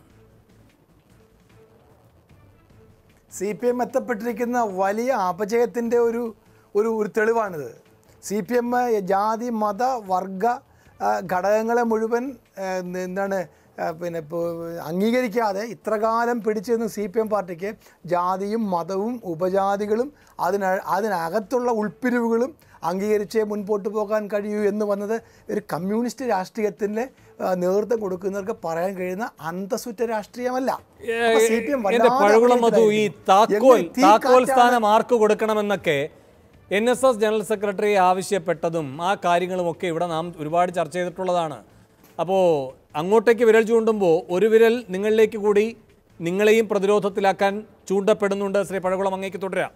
സി പി എം എത്തപ്പെട്ടിരിക്കുന്ന വലിയ അപജയത്തിൻ്റെ ഒരു ഒരു ഒരു തെളിവാണിത് സി പി എം ജാതി മത വർഗ ആ, ഘടകങ്ങളെ മുഴുവൻ ആ, എന്താണ് ആ, പിന്നെ ഇപ്പോൾ അംഗീകരിക്കാതെ ഇത്രകാലം പിടിച്ചു നിന്ന് സി പി എം പാർട്ടിക്ക് ജാതിയും മതവും ഉപജാതികളും അതിന അതിനകത്തുള്ള ഉൾപ്പിരിവുകളും അംഗീകരിച്ചേ മുൻപോട്ട് പോകാൻ കഴിയൂ എന്ന് വന്നത് ഒരു കമ്മ്യൂണിസ്റ്റ് രാഷ്ട്രീയത്തിൻ്റെ നേതൃത്വം കൊടുക്കുന്നവർക്ക് പറയാൻ കഴിയുന്ന അന്തസ്സുറ്റ രാഷ്ട്രീയമല്ല അപ്പോൾ CPM എന്റെ വല്ലാതെ പഴകുളം മധു ഈ അപകടത്തിലായിരിക്കുന്നു. താക്കോൽ എങ്ങനെ തീ താക്കോൽ കാറ്റാണ് സ്ഥാനം ആർക്ക് കൊടുക്കണമെന്നൊക്കെ N S S general secretary ആവശ്യപ്പെട്ടതും ആ കാര്യങ്ങളുമൊക്കെ ഇവിടെ നാം ഒരുപാട് ചർച്ച ചെയ്തിട്ടുള്ളതാണ് അപ്പോൾ അങ്ങോട്ടേക്ക് വിരൽ ചൂണ്ടുമ്പോൾ ഒരു വിരൽ നിങ്ങളിലേക്ക് കൂടി നിങ്ങളെയും പ്രതിരോധത്തിലാക്കാൻ ചൂണ്ടപ്പെടുന്നുണ്ട് ശ്രീ പഴകുളം അങ്ങേക്ക് തുടരാം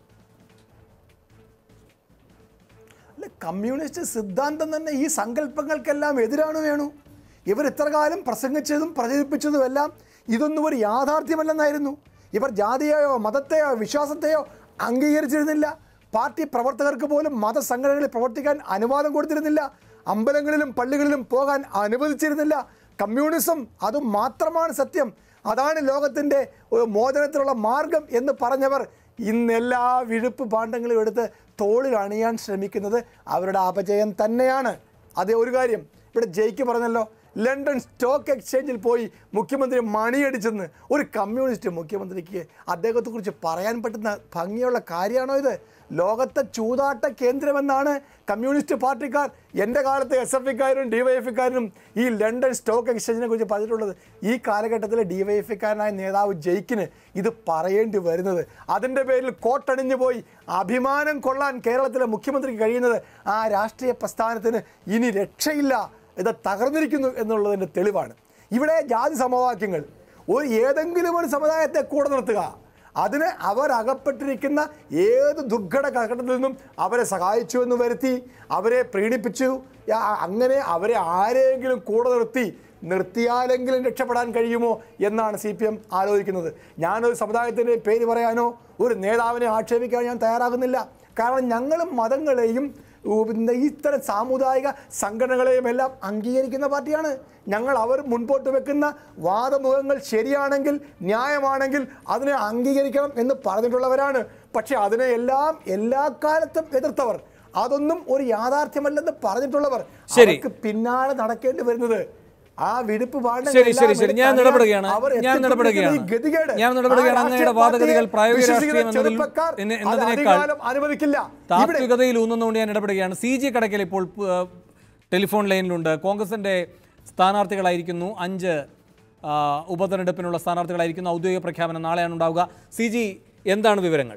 അല്ല കമ്മ്യൂണിസ്റ്റ് സിദ്ധാന്തം തന്നെ ഈ സങ്കല്പങ്ങൾക്കെല്ലാം എതിരാണ് വേണു ഇവർ ഇത്ര കാലം പ്രസംഗിച്ചതും പ്രചരിപ്പിച്ചതും എല്ലാം ഇതൊന്നും ഒരു യാഥാർത്ഥ്യമല്ലെന്നായിരുന്നു ഇവർ ജാതിയെയോ മതത്തെയോ വിശ്വാസത്തെയോ അംഗീകരിച്ചിരുന്നില്ല പാർട്ടി പ്രവർത്തകർക്ക് പോലും മതസംഘടനകളിൽ പ്രവർത്തിക്കാൻ അനുവാദം കൊടുത്തിരുന്നില്ല അമ്പലങ്ങളിലും പള്ളികളിലും പോകാൻ അനുവദിച്ചിരുന്നില്ല കമ്മ്യൂണിസം അത് മാത്രമാണ് സത്യം അതാണ് ലോകത്തിൻ്റെ ഒരു മോചനത്തിനുള്ള മാർഗം എന്ന് പറഞ്ഞവർ ഇന്ന് എല്ലാ വിഴുപ്പ് പാണ്ഡങ്ങളും എടുത്ത് തോളിൽ അണിയാൻ ശ്രമിക്കുന്നത് അവരുടെ അപജയം തന്നെയാണ് അതേ ഒരു കാര്യം ഇവിടെ ജയിക്ക് പറഞ്ഞല്ലോ ലണ്ടൻ സ്റ്റോക്ക് എക്സ്ചേഞ്ചിൽ പോയി മുഖ്യമന്ത്രി മണിയടിച്ചെന്ന് ഒരു കമ്മ്യൂണിസ്റ്റ് മുഖ്യമന്ത്രിക്ക് അദ്ദേഹത്തെക്കുറിച്ച് പറയാൻ പറ്റുന്ന ഭംഗിയുള്ള കാര്യമാണോ ഇത് ലോകത്തെ ചൂതാട്ട കേന്ദ്രമെന്നാണ് കമ്മ്യൂണിസ്റ്റ് പാർട്ടിക്കാർ എൻ്റെ കാലത്ത് എസ് എഫ് ഇക്കാരും ഡി വൈ എഫ് ഇക്കാരനും ഈ ലണ്ടൻ സ്റ്റോക്ക് എക്സ്ചേഞ്ചിനെ കുറിച്ച് പറഞ്ഞിട്ടുള്ളത് ഈ കാലഘട്ടത്തിൽ ഡി വൈ എഫ് ഇക്കാരനായ നേതാവ് ജയിക്കിന് ഇത് പറയേണ്ടി വരുന്നത് അതിൻ്റെ പേരിൽ കോട്ടണിഞ്ഞു പോയി അഭിമാനം കൊള്ളാൻ കേരളത്തിലെ മുഖ്യമന്ത്രിക്ക് കഴിയുന്നത് ആ രാഷ്ട്രീയ പ്രസ്ഥാനത്തിന് ഇനി രക്ഷയില്ല ഇത് തകർന്നിരിക്കുന്നു എന്നുള്ളതിൻ്റെ തെളിവാണ് ഇവിടെ ജാതി സമവാക്യങ്ങൾ ഒരു ഏതെങ്കിലും ഒരു സമുദായത്തെ കൂടെ നിർത്തുക അതിന് അവർ അകപ്പെട്ടിരിക്കുന്ന ഏത് ദുർഘട കാലഘട്ടത്തിൽ നിന്നും അവരെ സഹായിച്ചു എന്ന് വരുത്തി അവരെ പ്രീണിപ്പിച്ചു യാ- അങ്ങനെ അവരെ ആരെങ്കിലും കൂടെ നിർത്തി നിർത്തിയാലെങ്കിലും രക്ഷപ്പെടാൻ കഴിയുമോ എന്നാണ് സി പി എം ആലോചിക്കുന്നത് ഞാനൊരു സമുദായത്തിൻ്റെ പേര് പറയാനോ ഒരു നേതാവിനെ ആക്ഷേപിക്കാൻ ഞാൻ തയ്യാറാകുന്നില്ല കാരണം ഞങ്ങളും മതങ്ങളെയും ഉ, പിന്നെ ഇത്തരം സാമുദായിക സംഘടനകളെയും എല്ലാം അംഗീകരിക്കുന്ന പാർട്ടിയാണ് ഞങ്ങൾ അവർ മുൻപോട്ട് വെക്കുന്ന വാദമുഖങ്ങൾ ശരിയാണെങ്കിൽ ന്യായമാണെങ്കിൽ അതിനെ അംഗീകരിക്കണം എന്ന് പറഞ്ഞിട്ടുള്ളവരാണ് പക്ഷെ അതിനെ എല്ലാം എല്ലാ കാലത്തും എതിർത്തവർ അതൊന്നും ഒരു യാഥാർത്ഥ്യമല്ലെന്ന് പറഞ്ഞിട്ടുള്ളവർ ശരി. അവർക്ക് പിന്നാലെ നടക്കേണ്ടി വരുന്നത് ആ വിടുപ്പ് പാഠങ്ങൾ ശരി, എല്ലാം ശരി, ശരി. ഞാൻ എടുത്ത് ഇടപെടുകയാണ്. അവർ ഞാൻ എത്തിക്കൊണ്ടിരിക്കുന്ന ഇടപെടുകയാണ്. ഈ ഗതികേട് ഞാൻ ഇടപെടുകയാണ്. ആ അങ്ങയുടെ രാഷ്ട്രീയ വാദഗതികൾ പാർട്ടിയെ പ്രായോഗിക വിശ്വസിക്കുന്ന രാഷ്ട്രീയം എന്നതിൽ- ചെറുപ്പക്കാർ എന്ന- അത് എന്നതിനേക്കാൾ അധികകാലം അനുവദിക്കില്ല ഇവിടെ താത്വികതയിൽ ഊന്നുന്നുകൊണ്ട് ഞാൻ ഇടപെടുകയാണ് സി ജി കടക്കൽ ഇപ്പോൾ ആ, ടെലിഫോൺ ലൈനിലുണ്ട് കോൺഗ്രസിന്റെ സ്ഥാനാർത്ഥികളായിരിക്കുന്നു അഞ്ച് ആ, ഉപതെരഞ്ഞെടുപ്പിനുള്ള സ്ഥാനാർത്ഥികളായിരിക്കുന്നു ഔദ്യോഗിക പ്രഖ്യാപനം നാളെയാണ് ഉണ്ടാവുക സി ജി എന്താണ് വിവരങ്ങൾ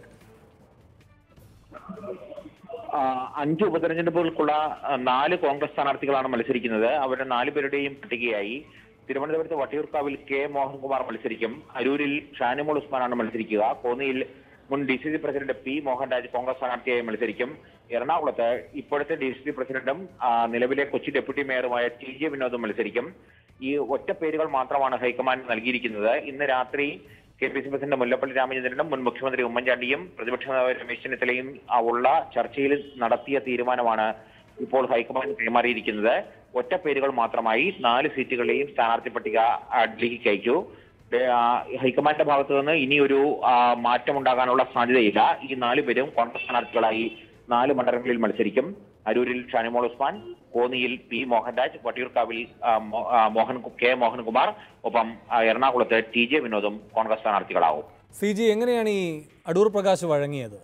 ആ, അഞ്ച് ഉപതെരഞ്ഞെടുപ്പുകൾക്കുള്ള ആ, നാല് കോൺഗ്രസ് സ്ഥാനാർത്ഥികളാണ് മത്സരിക്കുന്നത് അവരുടെ നാല് പേരുടെയും പട്ടികയായി തിരുവനന്തപുരത്ത് വട്ടിയൂർക്കാവിൽ കെ മോഹൻകുമാർ മത്സരിക്കും അരൂരിൽ ഷാനിമോൾ ഉസ്മാനാണ് മത്സരിക്കുക കോന്നിയിൽ മുൻ D C C president P Mohanraj Congress സ്ഥാനാർത്ഥിയായി മത്സരിക്കും എറണാകുളത്ത് ഇപ്പോഴത്തെ ഡി സി സി പ്രസിഡന്റും ആ, നിലവിലെ കൊച്ചി ഡെപ്യൂട്ടി മേയറുമായ ടി ജെ വിനോദും മത്സരിക്കും ഈ ഒറ്റ പേരുകൾ മാത്രമാണ് ഹൈക്കമാൻഡ് നൽകിയിരിക്കുന്നത് ഇന്ന് രാത്രി K P C president Mullappally രാമചന്ദ്രനും മുൻ മുഖ്യമന്ത്രി ഉമ്മൻചാണ്ടിയും പ്രതിപക്ഷ നേതാവ് രമേശ് ചെന്നിത്തലയും ആ, ഉള്ള ചർച്ചയിൽ നടത്തിയ തീരുമാനമാണ് ഇപ്പോൾ ഹൈക്കമാൻഡ് കൈമാറിയിരിക്കുന്നത് ഒറ്റ പേരുകൾ മാത്രമായി നാല് സീറ്റുകളെയും സ്ഥാനാർത്ഥി പട്ടിക ആ, ഡൽഹിക്ക് അയച്ചു ഏ, ആ, ഹൈക്കമാൻഡിന്റെ ഭാഗത്തു നിന്ന് ഇനിയൊരു ആ, മാറ്റമുണ്ടാകാനുള്ള സാധ്യതയില്ല ഈ നാല് പേരും കോൺഗ്രസ് സ്ഥാനാർത്ഥികളായി നാല് മണ്ഡലങ്ങളിൽ മത്സരിക്കും അരൂരിൽ ഷാനിമോൾ ഉസ്മാൻ കോന്നിയിൽ പി മോഹൻരാജ് വട്ടിയൂർക്കാവിൽ ആ, മോ- ആ, മോഹൻ കെ മോഹൻകുമാർ ഒപ്പം ആ, എറണാകുളത്ത് ടി ജെ വിനോദും കോൺഗ്രസ് സ്ഥാനാർത്ഥികളാവും സി ജി എങ്ങനെയാണ് ഈ അടൂർ പ്രകാശ് വഴങ്ങിയത്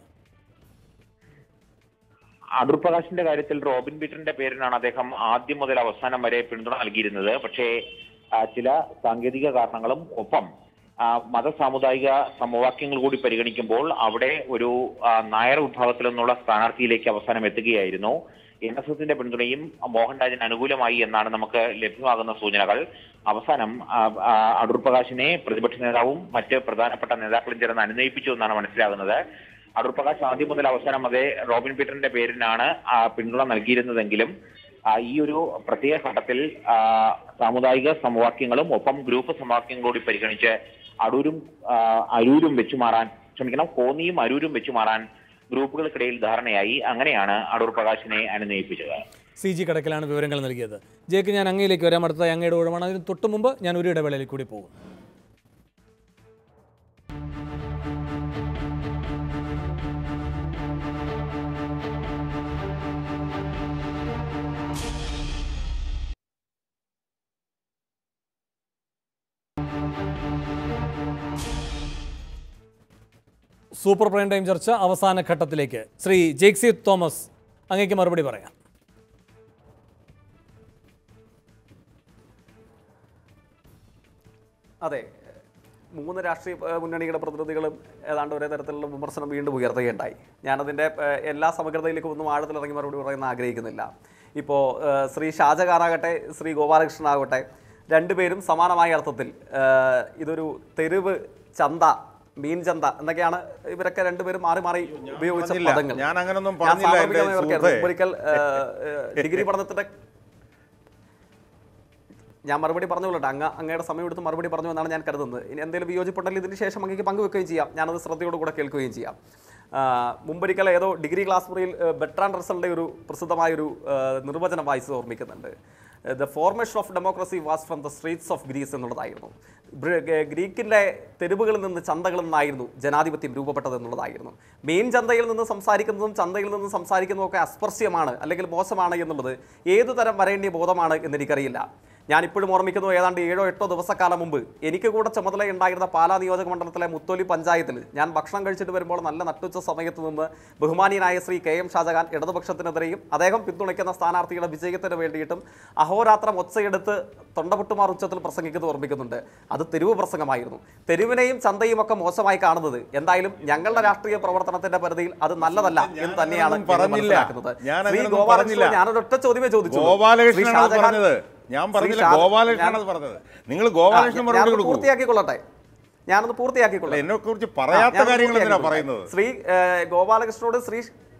അടൂർ പ്രകാശിന്റെ കാര്യത്തിൽ റോബിൻ പീറ്ററിന്റെ പേരിനാണ് അദ്ദേഹം ആദ്യം മുതൽ അവസാനം വരെ പിന്തുണ നൽകിയിരുന്നത് പക്ഷേ ആ, ചില സാങ്കേതിക കാരണങ്ങളും ഒപ്പം ആ, മത സാമുദായിക സമവാക്യങ്ങൾ കൂടി പരിഗണിക്കുമ്പോൾ അവിടെ ഒരു ആ, നായർ വിഭാഗത്തിൽ നിന്നുള്ള സ്ഥാനാർത്ഥിയിലേക്ക് അവസാനം എത്തുകയായിരുന്നു എൻ എസ് എസിന്റെ പിന്തുണയും മോഹൻരാജിന് അനുകൂലമായി എന്നാണ് നമുക്ക് ലഭ്യമാകുന്ന സൂചനകൾ അവസാനം ആ, ആ, അടൂർ പ്രകാശിനെ പ്രതിപക്ഷ നേതാവും മറ്റ് പ്രധാനപ്പെട്ട നേതാക്കളും ചേർന്ന് അനുനയിപ്പിച്ചു എന്നാണ് മനസ്സിലാകുന്നത് അടൂർ പ്രകാശ് ആദ്യം മുതൽ അവസാനം അതേ റോബിൻ പീറ്ററിന്റെ പേരിനാണ് ആ, പിന്തുണ നൽകിയിരുന്നതെങ്കിലും ആ, ഈ ഒരു പ്രത്യേക ഘട്ടത്തിൽ ആ, സാമുദായിക സമവാക്യങ്ങളും ഒപ്പം ഗ്രൂപ്പ് സമവാക്യങ്ങളും കൂടി പരിഗണിച്ച് അടൂരും ആ, അരൂരും വെച്ചുമാറാൻ ക്ഷമിക്കണം കോന്നിയും അരൂരും വെച്ചുമാറാൻ ഗ്രൂപ്പുകൾക്കിടയിൽ ധാരണയായി അങ്ങനെയാണ് അടൂർ പ്രകാശിനെ അനുനയിപ്പിച്ചത് സി ജി കടക്കലാണ് വിവരങ്ങൾ നൽകിയത് ജേക്ക് ഞാൻ അങ്ങയിലേക്ക് വരാം അടുത്ത അങ്ങയുടെ ഊഴമാണ് അതിന് തൊട്ട് മുമ്പ് ഞാൻ ഒരു ഇടവേളയിൽ കൂടി പോകും സൂപ്പർ പ്രൈം ടൈം ചർച്ച അവസാന ഘട്ടത്തിലേക്ക് ശ്രീ ജേക്സി തോമസ് അങ്ങേക്ക് മറുപടി പറയാം അതെ മൂന്ന് രാഷ്ട്രീയ ഏഹ്, മുന്നണിയുടെ പ്രതിനിധികളും ഏതാണ്ട് ഒരേ തരത്തിലുള്ള വിമർശനം വീണ്ടും ഉയർത്തുകയുണ്ടായി ഞാനതിൻ്റെ ഏഹ്, എല്ലാ സമഗ്രതയിലേക്കും ഒന്നും ആഴത്തിലിറങ്ങി മറുപടി പറയുന്ന ആഗ്രഹിക്കുന്നില്ല ഇപ്പോൾ ഏഹ്, ശ്രീ ഷാജഹാനാകട്ടെ ശ്രീ ഗോപാലകൃഷ്ണനാകട്ടെ രണ്ടുപേരും സമാനമായ അർത്ഥത്തിൽ ഏഹ്, ഇതൊരു തെരുവ് ചന്ത മീൻ ചന്ത എന്നൊക്കെയാണ് ഇവരൊക്കെ രണ്ടുപേരും മാറി മാറി ഉപയോഗിച്ച പറഞ്ഞില്ല. പദങ്ങൾ ഞാൻ അങ്ങനൊന്നും ഞാൻ പറഞ്ഞില്ല, എൻ്റെ സാന്ദർഭികമായി ഓർക്കുകയായിരുന്നു. സുഹൃത്തേ. ഒരിക്കൽ ഏഹ്, ഏഹ്, ഡിഗ്രി പഠനത്തിന്റെ ഞാൻ മറുപടി പറഞ്ഞുകൊള്ളട്ടെ അങ്ങ് അങ്ങയുടെ സമയം എടുത്ത് മറുപടി പറഞ്ഞു എന്നാണ് ഞാൻ കരുതുന്നത് ഇനി എന്തെങ്കിലും വിയോജിപ്പുണ്ടെങ്കിൽ ഇതിന് ശേഷം അങ്ങേക്ക് പങ്കുവെക്കുകയും ചെയ്യാം ഞാനത് ശ്രദ്ധയോട് കൂടെ കേൾക്കുകയും ചെയ്യാം ആ, മുമ്പൊരിക്കൽ ഏതോ ഡിഗ്രി ക്ലാസ് മുറിയിൽ ബെട്രാൻ റസലിൻ്റെ ഒരു പ്രസിദ്ധമായൊരു ആ, നിർവചനം വായിച്ചത് ഓർമ്മിക്കുന്നുണ്ട് the formation of democracy was from the streets of Greece എന്നുള്ളതായിരുന്നു ബ്ര- ഗ- ഗ്രീക്കിൻ്റെ തെരുവുകളിൽ നിന്ന് ചന്തകളിൽ നിന്നായിരുന്നു ജനാധിപത്യം രൂപപ്പെട്ടത് എന്നുള്ളതായിരുന്നു മെയിൻ ചന്തയിൽ നിന്ന് സംസാരിക്കുന്നതും ചന്തയിൽ നിന്ന് സംസാരിക്കുന്നതും ഒക്കെ അസ്പർശ്യമാണ് അല്ലെങ്കിൽ മോശമാണ് എന്നുള്ളത് ഏതു തരം വരേണ്യ ബോധമാണ് എന്നെനിക്കറിയില്ല ഞാൻ ഇപ്പോഴും ഓർമ്മിക്കുന്നു ഏതാണ്ട് ഏഴോ എട്ടോ ദിവസക്കാലം മുമ്പ് എനിക്ക് കൂടെ ചുമതലയുണ്ടായിരുന്ന പാലാ നിയോജക മണ്ഡലത്തിലെ മുത്തോലി പഞ്ചായത്തിൽ ഞാൻ ഭക്ഷണം കഴിച്ചിട്ട് വരുമ്പോൾ നല്ല നട്ടുച്ച സമയത്ത് നിന്ന് ബഹുമാനീയനായ ശ്രീ കെ എം ഷാജഹാൻ ഇടതുപക്ഷത്തിനെതിരെയും അദ്ദേഹം പിന്തുണയ്ക്കുന്ന സ്ഥാനാർത്ഥിയുടെ വിജയത്തിന് വേണ്ടിയിട്ടും അഹോരാത്രം ഒച്ചയെടുത്ത് തൊണ്ടപൊട്ടുമാർ ഉച്ചത്തിൽ പ്രസംഗിക്കുന്നത് ഓർമ്മിക്കുന്നുണ്ട് അത് തെരുവ് പ്രസംഗമായിരുന്നു തെരുവിനെയും ചന്തയും ഒക്കെ മോശമായി കാണുന്നത് എന്തായാലും ഞങ്ങളുടെ രാഷ്ട്രീയ പ്രവർത്തനത്തിന്റെ പരിധിയിൽ അത് നല്ലതല്ല എന്ന് തന്നെയാണ് അങ്ങനൊന്നും ഞങ്ങൾ പറഞ്ഞില്ല. മനസ്സിലാക്കുന്നത് ഞാൻ ശ്രീ അങ്ങനൊന്നും ഗോപാലകൃഷ്ണൻ പറഞ്ഞില്ല. ഞാനൊരൊറ്റ ചോദ്യമേ ചോദിച്ചു ഗോപാലകൃഷ്ണനാണ് അത് പറഞ്ഞത് ഞാൻ ശ്രീ പറഞ്ഞില്ല ഷാ- ഗോപാലകൃഷ്ണനാണ് അത് പറഞ്ഞത് നിങ്ങൾ ഗോപാലകൃഷ്ണൻ മറുപടി ഞാനൊന്ന് കൊടുക്കൂ പൂർത്തിയാക്കിക്കൊള്ളട്ടെ ഞാനൊന്ന് പൂർത്തിയാക്കിക്കൊള്ളട്ടെ എന്നെ കുറിച്ച് ആ, പറയാത്ത ഞാനൊന്ന് കാര്യങ്ങൾ എന്തിനാ പൂർത്തിയാക്കിക്കൊള്ളട്ടെ. പറയുന്നത് ശ്രീ ഏഹ്, ഗോപാലകൃഷ്ണനോട് ശ്രീ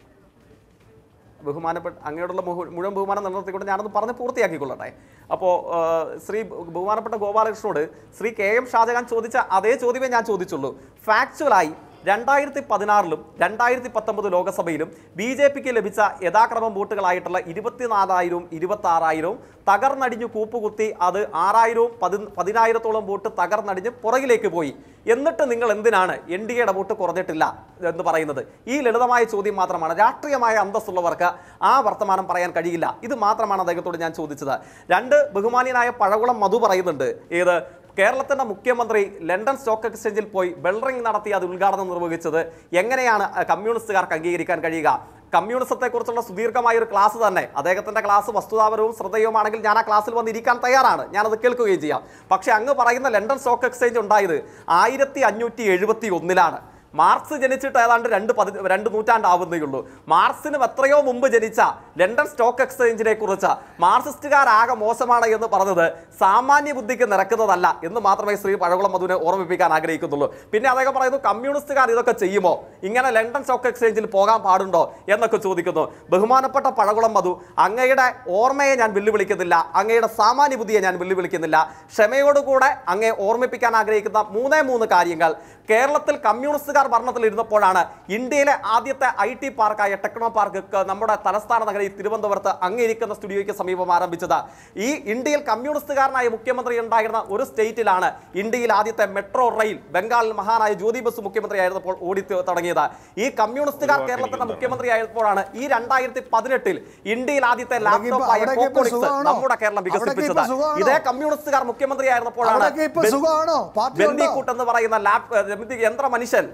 ബഹുമാനപ്പെട്ട അങ്ങയോടുള്ള മുഹു- മുഴുവൻ ബഹുമാനം നിലനിർത്തിക്കൊണ്ട് ഞാനൊന്ന് പറഞ്ഞ് പൂർത്തിയാക്കിക്കൊള്ളട്ടെ അപ്പോൾ ശ്രീ ബഹുമാനപ്പെട്ട ഗോപാലകൃഷ്ണനോട് ശ്രീ കെ എം ഷാജഹാൻ ചോദിച്ച അതേ ചോദ്യമേ ഞാൻ ചോദിച്ചുള്ളൂ ഫാക്ച്വലായി രണ്ടായിരത്തി പതിനാറിലും രണ്ടായിരത്തി പത്തൊമ്പത് ലോക്സഭയിലും ബി ജെ പിക്ക് ലഭിച്ച യഥാക്രമം വോട്ടുകളായിട്ടുള്ള ഇരുപത്തിനാലായിരവും ഇരുപത്തി ആറായിരവും തകർന്നടിഞ്ഞു കൂപ്പുകുത്തി അത് ആറായിരവും പതി പതിനായിരത്തോളം വോട്ട് തകർന്നടിഞ്ഞ് പുറകിലേക്ക് പോയി എന്നിട്ട് നിങ്ങൾ എന്തിനാണ് എൻ ഡി എയുടെ വോട്ട് കുറഞ്ഞിട്ടില്ല എന്ന് പറയുന്നത് ഈ ലളിതമായ ചോദ്യം മാത്രമാണ് രാഷ്ട്രീയമായ അന്തസ്സുള്ളവർക്ക് ആ വർത്തമാനം പറയാൻ കഴിയില്ല ഇത് മാത്രമാണ് അദ്ദേഹത്തോട് ഞാൻ ചോദിച്ചത് രണ്ട് ബഹുമാനിയനായ പഴകുളം മധു പറയുന്നുണ്ട് ഏത് കേരളത്തിന്റെ മുഖ്യമന്ത്രി ലണ്ടൻ സ്റ്റോക്ക് എക്സ്ചേഞ്ചിൽ പോയി ബെൽറിംഗ് നടത്തി അത് ഉദ്ഘാടനം നിർവഹിച്ചത് എങ്ങനെയാണ് അഹ്, കമ്മ്യൂണിസ്റ്റുകാർക്ക് അംഗീകരിക്കാൻ കഴിയുക കമ്മ്യൂണിസത്തെക്കുറിച്ചുള്ള സുദീർഘമായ ഒരു ക്ലാസ് തന്നെ അദ്ദേഹത്തിന്റെ ക്ലാസ് വസ്തുതാപരവും ശ്രദ്ധേയവുമാണെങ്കിൽ ഞാൻ ആ ക്ലാസ്സിൽ വന്നിരിക്കാൻ തയ്യാറാണ് ഞാനത് കേൾക്കുകയും ചെയ്യാം പക്ഷേ അങ്ങ് പറയുന്ന ലണ്ടൻ സ്റ്റോക്ക് എക്സ്ചേഞ്ച് ഉണ്ടായത് ആയിരത്തി അഞ്ഞൂറ്റി എഴുപത്തി ഒന്നിലാണ് മാർക്സ് ജനിച്ചിട്ട് ഏതാണ്ട് രണ്ട് പതി രണ്ട് നൂറ്റാണ്ടാവുന്നേ ഉള്ളൂ മാർക്സിനും എത്രയോ മുമ്പ് ജനിച്ച ലണ്ടൻ സ്റ്റോക്ക് എക്സ്ചേഞ്ചിനെ കുറിച്ച് മാർക്സിസ്റ്റുകാരാകെ മോശമാണ് എന്ന് പറഞ്ഞത് സാമാന്യ ബുദ്ധിക്ക് നിരക്കുന്നതല്ല എന്ന് മാത്രമേ ശ്രീ പഴകുളം മധുവിനെ ഓർമ്മിപ്പിക്കാൻ ആഗ്രഹിക്കുന്നുള്ളൂ പിന്നെ അദ്ദേഹം പറയുന്നു കമ്മ്യൂണിസ്റ്റുകാർ ഇതൊക്കെ ചെയ്യുമോ ഇങ്ങനെ ലണ്ടൻ സ്റ്റോക്ക് എക്സ്ചേഞ്ചിൽ പോകാൻ പാടുണ്ടോ എന്നൊക്കെ ചോദിക്കുന്നു ബഹുമാനപ്പെട്ട പഴകുളം മധു അങ്ങയുടെ ഓർമ്മയെ ഞാൻ വെല്ലുവിളിക്കുന്നില്ല അങ്ങയുടെ സാമാന്യ ബുദ്ധിയെ ഞാൻ വെല്ലുവിളിക്കുന്നില്ല ക്ഷമയോടുകൂടെ അങ്ങയെ ഓർമ്മിപ്പിക്കാൻ ആഗ്രഹിക്കുന്ന മൂന്നേ മൂന്ന് കാര്യങ്ങൾ കേരളത്തിൽ കമ്മ്യൂണിസ്റ്റുകാർ ഭരണത്തിൽ ഇരുന്നപ്പോഴാണ് ഇന്ത്യയിലെ ആദ്യത്തെ ഐ ടി പാർക്കായ ടെക്നോ പാർക്ക് ക- നമ്മുടെ തലസ്ഥാന നഗരി തിരുവനന്തപുരത്ത് അങ്ങേരിക്കുന്ന സ്റ്റുഡിയോയ്ക്ക് സമീപം ആരംഭിച്ചത് ഈ ഇന്ത്യയിൽ കമ്മ്യൂണിസ്റ്റുകാരനായ മുഖ്യമന്ത്രി ഉണ്ടായിരുന്ന ഒരു സ്റ്റേറ്റിലാണ് ഇന്ത്യയിൽ ആദ്യത്തെ മെട്രോ റെയിൽ ബംഗാളിൽ മഹാനായ ജ്യോതി ബസ് മുഖ്യമന്ത്രിയായിരുന്നപ്പോൾ ഓടി ത- തുടങ്ങിയത് ഈ കമ്മ്യൂണിസ്റ്റുകാർ കേരളത്തിന്റെ മുഖ്യമന്ത്രി ആയപ്പോഴാണ് ഈ രണ്ടായിരത്തി പതിനെട്ടിൽ ഇന്ത്യയിൽ ആദ്യത്തെ അവിടേക്ക് ഇപ്പൊ- ലാപ്ടോപ്പായ അവിടേക്ക് ഇപ്പൊ കോക്കോണിക്സ് സുഖമാണോ? നമ്മുടെ കേരളം അവിടേക്ക് ഇപ്പൊ വികസിപ്പിച്ചത് സുഖമാണോ? ഇതേ കമ്മ്യൂണിസ്റ്റുകാർ മുഖ്യമന്ത്രി ആയിരുന്നപ്പോഴാണ് അവിടേക്ക് ഇപ്പൊ സുഖമാണോ? പാർട്ടി ഉണ്ടോ? ബന്ദിക്കൂട്ട് എന്ന് പറയുന്ന ലാപ് ബന്ദി യന്ത്ര മനുഷ്യൻ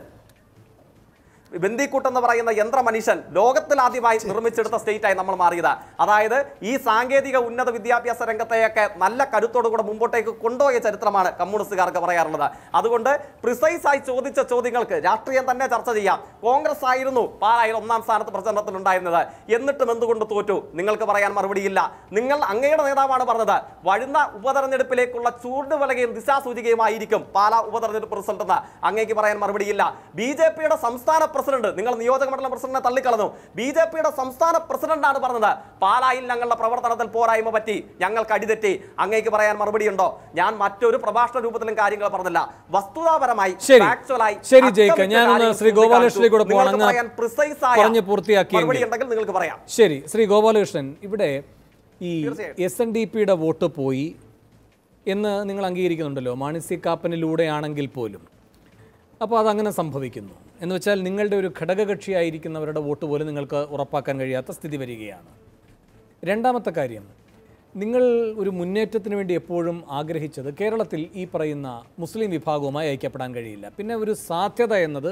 ബന്ദിക്കൂട്ട് എന്ന് പറയുന്ന യന്ത്ര മനുഷ്യൻ ലോകത്തിൽ ആദ്യമായി നിർമ്മിച്ചെടുത്ത സ്റ്റേറ്റായി നമ്മൾ മാറിയത് അതായത് ഈ സാങ്കേതിക ഉന്നത വിദ്യാഭ്യാസ രംഗത്തെയൊക്കെ നല്ല കരുത്തോടുകൂടെ മുമ്പോട്ടേക്ക് കൊണ്ടുപോയ ചരിത്രമാണ് കമ്മ്യൂണിസ്റ്റുകാർക്ക് പറയാറുള്ളത് അതുകൊണ്ട് പ്രിസൈസ് ആയി ചോദിച്ച ചോദ്യങ്ങൾക്ക് രാഷ്ട്രീയം തന്നെ ചർച്ച ചെയ്യാം കോൺഗ്രസ് ആയിരുന്നു പാലായിൽ ഒന്നാം സ്ഥാനത്ത് പ്രചരണത്തിലുണ്ടായിരുന്നത് എന്നിട്ടും എന്തുകൊണ്ട് തോറ്റു നിങ്ങൾക്ക് പറയാൻ മറുപടിയില്ല നിങ്ങൾ അങ്ങയുടെ നേതാവാണ് പറഞ്ഞത് വരുന്ന ഉപതെരഞ്ഞെടുപ്പിലേക്കുള്ള ചൂടുവലകയും ദിശാസൂചികയുമായിരിക്കും പാലാ ഉപതെരഞ്ഞെടുപ്പ് റിസൾട്ട് എന്ന് അങ്ങേക്ക് പറയാൻ മറുപടിയില്ല ബി ജെ പിയുടെ സംസ്ഥാന പ്രസിഡന്റ് നിങ്ങൾ നിയോജക മണ്ഡലം പ്രസിഡന്റിനെ തള്ളിക്കളഞ്ഞു ബി ജെ പിയുടെ സംസ്ഥാന പ്രസിഡന്റാണ് പറഞ്ഞത് പാലായിൽ ഞങ്ങളുടെ പ്രവർത്തനത്തിൽ പോരായ്മ പറ്റി ഞങ്ങൾക്ക് അടിതെറ്റി അങ്ങേക്ക് പറയാൻ മറുപടിയുണ്ടോ ഞാൻ മറ്റൊരു പ്രഭാഷണ രൂപത്തിലും കാര്യങ്ങൾ പറഞ്ഞില്ല വസ്തുതാപരമായി ശരി. factual ആയി ശരി, ജയിക്ക. അക്കമിട്ട ഞാനൊന്ന് കാര്യങ്ങൾ ശ്രീ ഗോപാലകൃഷ്ണനിലേക്ക് കൂടെ നിങ്ങൾക്ക് പോകണം. അങ്ങ് പറയാൻ precise ആയ പറഞ്ഞ് പൂർത്തിയാക്കിയെങ്കിൽ. മറുപടി ഉണ്ടെങ്കിൽ നിങ്ങൾക്ക് പറയാം ശരി ശ്രീ ഗോപാലകൃഷ്ണൻ ഇവിടെ ഈ തീർച്ചയായും. എസ് എൻ ഡി പിയുടെ വോട്ട് പോയി എന്ന് നിങ്ങൾ അംഗീകരിക്കുന്നുണ്ടല്ലോ മാണിസി കാപ്പനിലൂടെയാണെങ്കിൽ പോലും അപ്പോൾ അതങ്ങനെ സംഭവിക്കുന്നു എന്ന് വെച്ചാൽ നിങ്ങളുടെ ഒരു ഘടകകക്ഷിയായിരിക്കുന്നവരുടെ വോട്ട് പോലും നിങ്ങൾക്ക് ഉറപ്പാക്കാൻ കഴിയാത്ത സ്ഥിതി വരികയാണ് രണ്ടാമത്തെ കാര്യം നിങ്ങൾ ഒരു മുന്നേറ്റത്തിന് വേണ്ടി എപ്പോഴും ആഗ്രഹിച്ചത് കേരളത്തിൽ ഈ പറയുന്ന മുസ്ലിം വിഭാഗവുമായി ഐക്യപ്പെടാൻ കഴിയില്ല പിന്നെ ഒരു സാധ്യത എന്നത്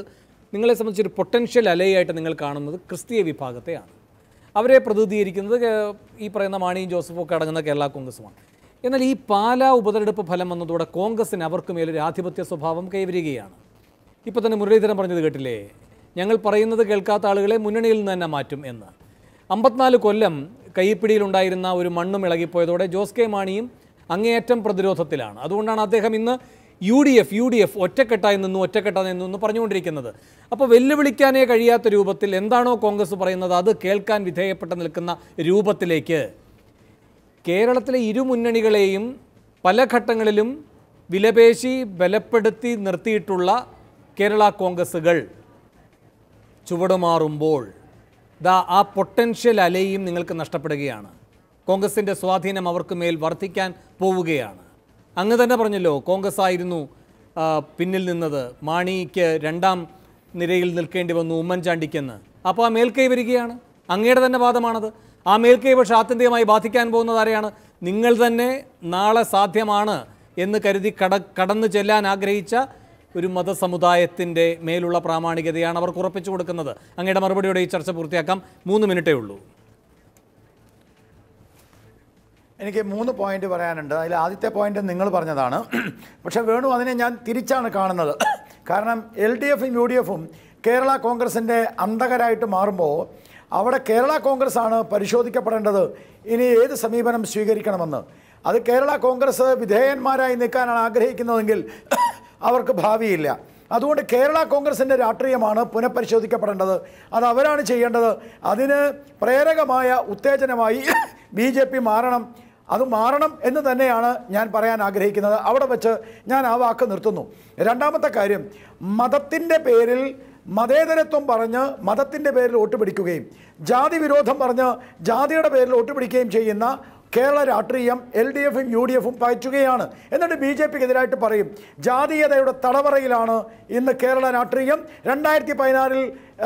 നിങ്ങളെ സംബന്ധിച്ചൊരു പൊട്ടൻഷ്യൽ അലയായിട്ട് നിങ്ങൾ കാണുന്നത് ക്രിസ്തീയ വിഭാഗത്തെയാണ് അവരെ പ്രതിനിധീകരിക്കുന്നത് കേ- ഈ പറയുന്ന മാണിയും ജോസഫും ഒക്കെ അടങ്ങുന്ന കേരള കോൺഗ്രസുമാണ് എന്നാൽ ഈ പാലാ ഉപതെരഞ്ഞെടുപ്പ് ഫലം വന്നതോടെ കോൺഗ്രസിന് അവർക്ക് മേലൊരു ആധിപത്യ സ്വഭാവം കൈവരികയാണ് ഇപ്പോൾ തന്നെ മുരളീധരൻ പറഞ്ഞത് കേട്ടില്ലേ ഞങ്ങൾ പറയുന്നത് കേൾക്കാത്ത ആളുകളെ മുന്നണിയിൽ നിന്ന് തന്നെ മാറ്റും എന്ന് അമ്പത്തിനാല് കൊല്ലം കൈപ്പിടിയിലുണ്ടായിരുന്ന ഒരു മണ്ണും ഇളകിപ്പോയതോടെ ജോസ് കെ മാണിയും അങ്ങേയറ്റം പ്രതിരോധത്തിലാണ് അതുകൊണ്ടാണ് അദ്ദേഹം ഇന്ന് U D F U D F ഒറ്റക്കെട്ടായി നിന്നു ഒറ്റക്കെട്ടായി നിന്നു എന്ന് പറഞ്ഞുകൊണ്ടിരിക്കുന്നത് അപ്പോൾ വെല്ലുവിളിക്കാനേ കഴിയാത്ത രൂപത്തിൽ എന്താണോ കോൺഗ്രസ് പറയുന്നത് അത് കേൾക്കാൻ വിധേയപ്പെട്ട് നിൽക്കുന്ന രൂപത്തിലേക്ക് കേരളത്തിലെ ഇരു മുന്നണികളെയും പല ഘട്ടങ്ങളിലും വിലപേശി ബലപ്പെടുത്തി നിർത്തിയിട്ടുള്ള കേരള കോൺഗ്രസുകൾ ചുവടുമാറുമ്പോൾ ദാ ആ പൊട്ടൻഷ്യൽ അലയും നിങ്ങൾക്ക് നഷ്ടപ്പെടുകയാണ് കോൺഗ്രസിൻ്റെ സ്വാധീനം അവർക്ക് മേൽ വർദ്ധിക്കാൻ പോവുകയാണ് അങ്ങ് തന്നെ പറഞ്ഞല്ലോ കോൺഗ്രസ് ആയിരുന്നു ആ, പിന്നിൽ നിന്നത് മാണിക്ക് രണ്ടാം നിരയിൽ നിൽക്കേണ്ടി വന്നു ഉമ്മൻചാണ്ടിക്കെന്ന് അപ്പോൾ ആ മേൽക്കൈ വരികയാണ് അങ്ങയുടെ തന്നെ വാദമാണത് ആ മേൽക്കൈ പക്ഷേ ആത്യന്തികമായി ബാധിക്കാൻ പോകുന്നത് ആരെയാണ് നിങ്ങൾ തന്നെ നാളെ സാധ്യമാണ് എന്ന് കരുതി കട കടന്നു ചെല്ലാൻ ആഗ്രഹിച്ച ഒരു മതസമുദായത്തിൻ്റെ മേലുള്ള പ്രാമാണികതയാണ് അവർക്ക് ഉറപ്പിച്ചു കൊടുക്കുന്നത് അങ്ങയുടെ മറുപടിയോടെ ഈ ചർച്ച പൂർത്തിയാക്കാം മൂന്ന് മിനിറ്റേ ഉള്ളൂ എനിക്ക് മൂന്ന് പോയിന്റ് പറയാനുണ്ട് അതിൽ ആദ്യത്തെ പോയിന്റ് നിങ്ങൾ പറഞ്ഞതാണ് പക്ഷേ വേണു അതിനെ ഞാൻ തിരിച്ചാണ് കാണുന്നത് കാരണം എൽ ഡി എഫും യു ഡി എഫും കേരള കോൺഗ്രസിൻ്റെ അന്തകരായിട്ട് മാറുമ്പോൾ അവിടെ കേരള കോൺഗ്രസ് ആണ് പരിശോധിക്കപ്പെടേണ്ടത് ഇനി ഏത് സമീപനം സ്വീകരിക്കണമെന്ന് അത് കേരള കോൺഗ്രസ് വിധേയന്മാരായി നിൽക്കാനാണ് ആഗ്രഹിക്കുന്നതെങ്കിൽ അവർക്ക് ഭാവിയില്ല അതുകൊണ്ട് കേരള കോൺഗ്രസിൻ്റെ രാഷ്ട്രീയമാണ് പുനഃപരിശോധിക്കപ്പെടേണ്ടത് അത് അവരാണ് ചെയ്യേണ്ടത് അതിന് പ്രേരകമായ ഉത്തേജനമായി ബി ജെ പി മാറണം അത് മാറണം എന്ന് തന്നെയാണ് ഞാൻ പറയാൻ ആഗ്രഹിക്കുന്നത് അവിടെ വെച്ച് ഞാൻ ആ വാക്ക് നിർത്തുന്നു രണ്ടാമത്തെ കാര്യം മതത്തിൻ്റെ പേരിൽ മതേതരത്വം പറഞ്ഞ് മതത്തിൻ്റെ പേരിൽ വോട്ട് പിടിക്കുകയും ജാതി വിരോധം പറഞ്ഞ് ജാതിയുടെ പേരിൽ വോട്ട് പിടിക്കുകയും ചെയ്യുന്ന കേരള രാഷ്ട്രീയം എൽ ഡി എഫും യു ഡി എഫും പയറ്റുകയാണ് എന്നിട്ട് ബി ജെ പിക്ക് എതിരായിട്ട് പറയും ജാതീയതയുടെ തടവറയിലാണ് ഇന്ന് കേരള രാഷ്ട്രീയം രണ്ടായിരത്തി പതിനാറിൽ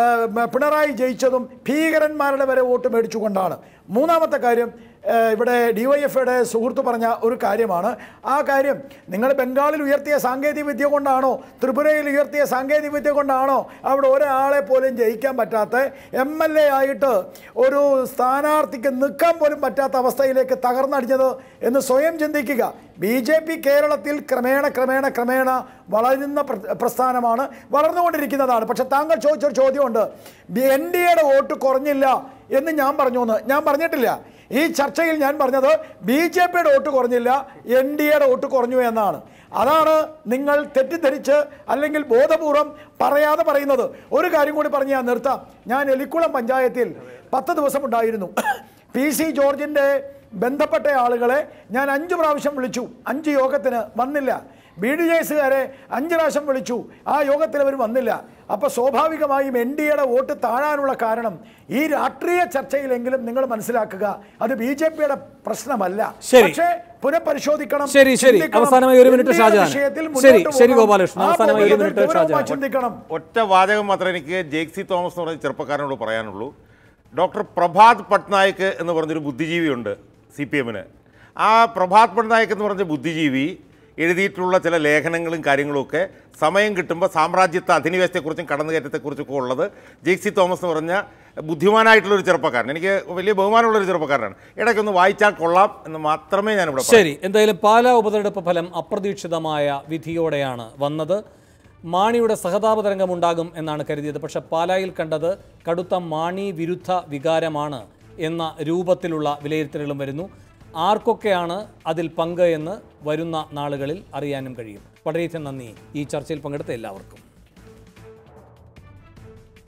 പിണറായി ജയിച്ചതും ഭീകരന്മാരുടെ വരെ വോട്ട് മേടിച്ചുകൊണ്ടാണ് മൂന്നാമത്തെ കാര്യം ഏഹ്, ഇവിടെ ഡി വൈ എഫ് ഐയുടെ സുഹൃത്ത് പറഞ്ഞ ഒരു കാര്യമാണ് ആ കാര്യം നിങ്ങൾ ബംഗാളിൽ ഉയർത്തിയ സാങ്കേതിക വിദ്യ കൊണ്ടാണോ ത്രിപുരയിൽ ഉയർത്തിയ സാങ്കേതിക വിദ്യ കൊണ്ടാണോ അവിടെ ഒരാളെ പോലും ജയിക്കാൻ പറ്റാത്ത എം എൽ എ ആയിട്ട് ഒരു സ്ഥാനാർത്ഥിക്ക് നിൽക്കാൻ പോലും പറ്റാത്ത അവസ്ഥയിലേക്ക് തകർന്നടിഞ്ഞത് എന്ന് സ്വയം ചിന്തിക്കുക ബി ജെ പി കേരളത്തിൽ ക്രമേണ ക്രമേണ ക്രമേണ വളരുന്ന പ്ര- പ്രസ്ഥാനമാണ് വളർന്നുകൊണ്ടിരിക്കുന്നതാണ് പക്ഷെ താങ്കൾ ചോദിച്ചൊരു ചോദ്യമുണ്ട് എൻ ഡി എയുടെ വോട്ട് കുറഞ്ഞില്ല എന്ന് ഞാൻ പറഞ്ഞു എന്ന് ഞാൻ പറഞ്ഞിട്ടില്ല ഈ ചർച്ചയിൽ ഞാൻ പറഞ്ഞത് ബി ജെ പിയുടെ വോട്ട് കുറഞ്ഞില്ല എൻ ഡി എയുടെ വോട്ട് കുറഞ്ഞു എന്നാണ് അതാണ് നിങ്ങൾ തെറ്റിദ്ധരിച്ച് അല്ലെങ്കിൽ ബോധപൂർവം പറയാതെ പറയുന്നത് ഒരു കാര്യം കൂടി പറഞ്ഞ് ഞാൻ നിർത്താം ഞാൻ എലിക്കുളം പഞ്ചായത്തിൽ പത്ത് ദിവസം ഉണ്ടായിരുന്നു പി സി ജോർജിൻ്റെ ബന്ധപ്പെട്ട ആളുകളെ ഞാൻ അഞ്ച് പ്രാവശ്യം വിളിച്ചു അഞ്ച് യോഗത്തിന് വന്നില്ല ബി ഡി ജെ എസുകാരെ അഞ്ച് പ്രാവശ്യം വിളിച്ചു ആ യോഗത്തിൽ അവർ വന്നില്ല അപ്പോൾ സ്വാഭാവികമായും എൻ ഡി എയുടെ വോട്ട് താഴാനുള്ള കാരണം ഈ രാഷ്ട്രീയ ചർച്ചയിലെങ്കിലും നിങ്ങൾ മനസ്സിലാക്കുക അത് ബി ജെ പിയുടെ പ്രശ്നമല്ല ശരി. പക്ഷേ പുനഃപരിശോധിക്കണം ശരി, ശരി. ചിന്തിക്കണം. അവസാനമായി ഒരു മിനിറ്റ് NDA യുടെ ഷാജഹാൻ. വിഷയത്തിൽ ശരി, മുന്നോട്ട് ശരി പോകണം. ഗോപാലകൃഷ്ണൻ. ആ അവസാനമായി ഒരു പോകുന്നതിൽ മിനിറ്റ് ഗൗരവമായി ഷാജഹാൻ. ചിന്തിക്കണം ഒറ്റ വാചകം മാത്രമേ എനിക്ക് ജേക്സി തോമസ് എന്ന് പറഞ്ഞ ചെറുപ്പക്കാരനോട് പറയാനുള്ളൂ ഡോക്ടർ പ്രഭാത് പട്നായിക് എന്ന് പറഞ്ഞൊരു ബുദ്ധിജീവിയുണ്ട് സി പി എമ്മിന് ആ പ്രഭാത് പട്നായിക് എന്ന് പറഞ്ഞ ബുദ്ധിജീവി എഴുതിയിട്ടുള്ള ചില ലേഖനങ്ങളും കാര്യങ്ങളും ഒക്കെ സമയം കിട്ടുമ്പോൾ സാമ്രാജ്യത്വ അധിനിവേശത്തെക്കുറിച്ചും കടന്നുകയറ്റത്തെക്കുറിച്ചൊക്കെ ഉള്ളത് ജേക്സി തോമസ് എന്ന് പറഞ്ഞ ബുദ്ധിമാനായിട്ടുള്ള ഒരു ചെറുപ്പക്കാരൻ എനിക്ക് വലിയ ബഹുമാനമുള്ള ഒരു ചെറുപ്പക്കാരനാണ് ഇടയ്ക്കൊന്ന് വായിച്ചാൽ കൊള്ളാം എന്ന് മാത്രമേ ഞാനിവിടെ പറയൂ. ശരി എന്തായാലും പാലാ ഉപതെരഞ്ഞെടുപ്പ് ഫലം അപ്രതീക്ഷിതമായ വിധിയോടെയാണ് വന്നത് മാണിയുടെ സഹതാപ തരംഗമുണ്ടാകും എന്നാണ് കരുതിയത് പക്ഷെ പാലായിൽ കണ്ടത് കടുത്ത മാണി വിരുദ്ധ വികാരമാണ് എന്ന രൂപത്തിലുള്ള വിലയിരുത്തലുകളും വരുന്നു ആർക്കൊക്കെയാണ് അതിൽ പങ്ക് എന്ന് വരുന്ന നാളുകളിൽ അറിയാനും കഴിയും വളരെയധികം നന്ദി ഈ ചർച്ചയിൽ പങ്കെടുത്ത എല്ലാവർക്കും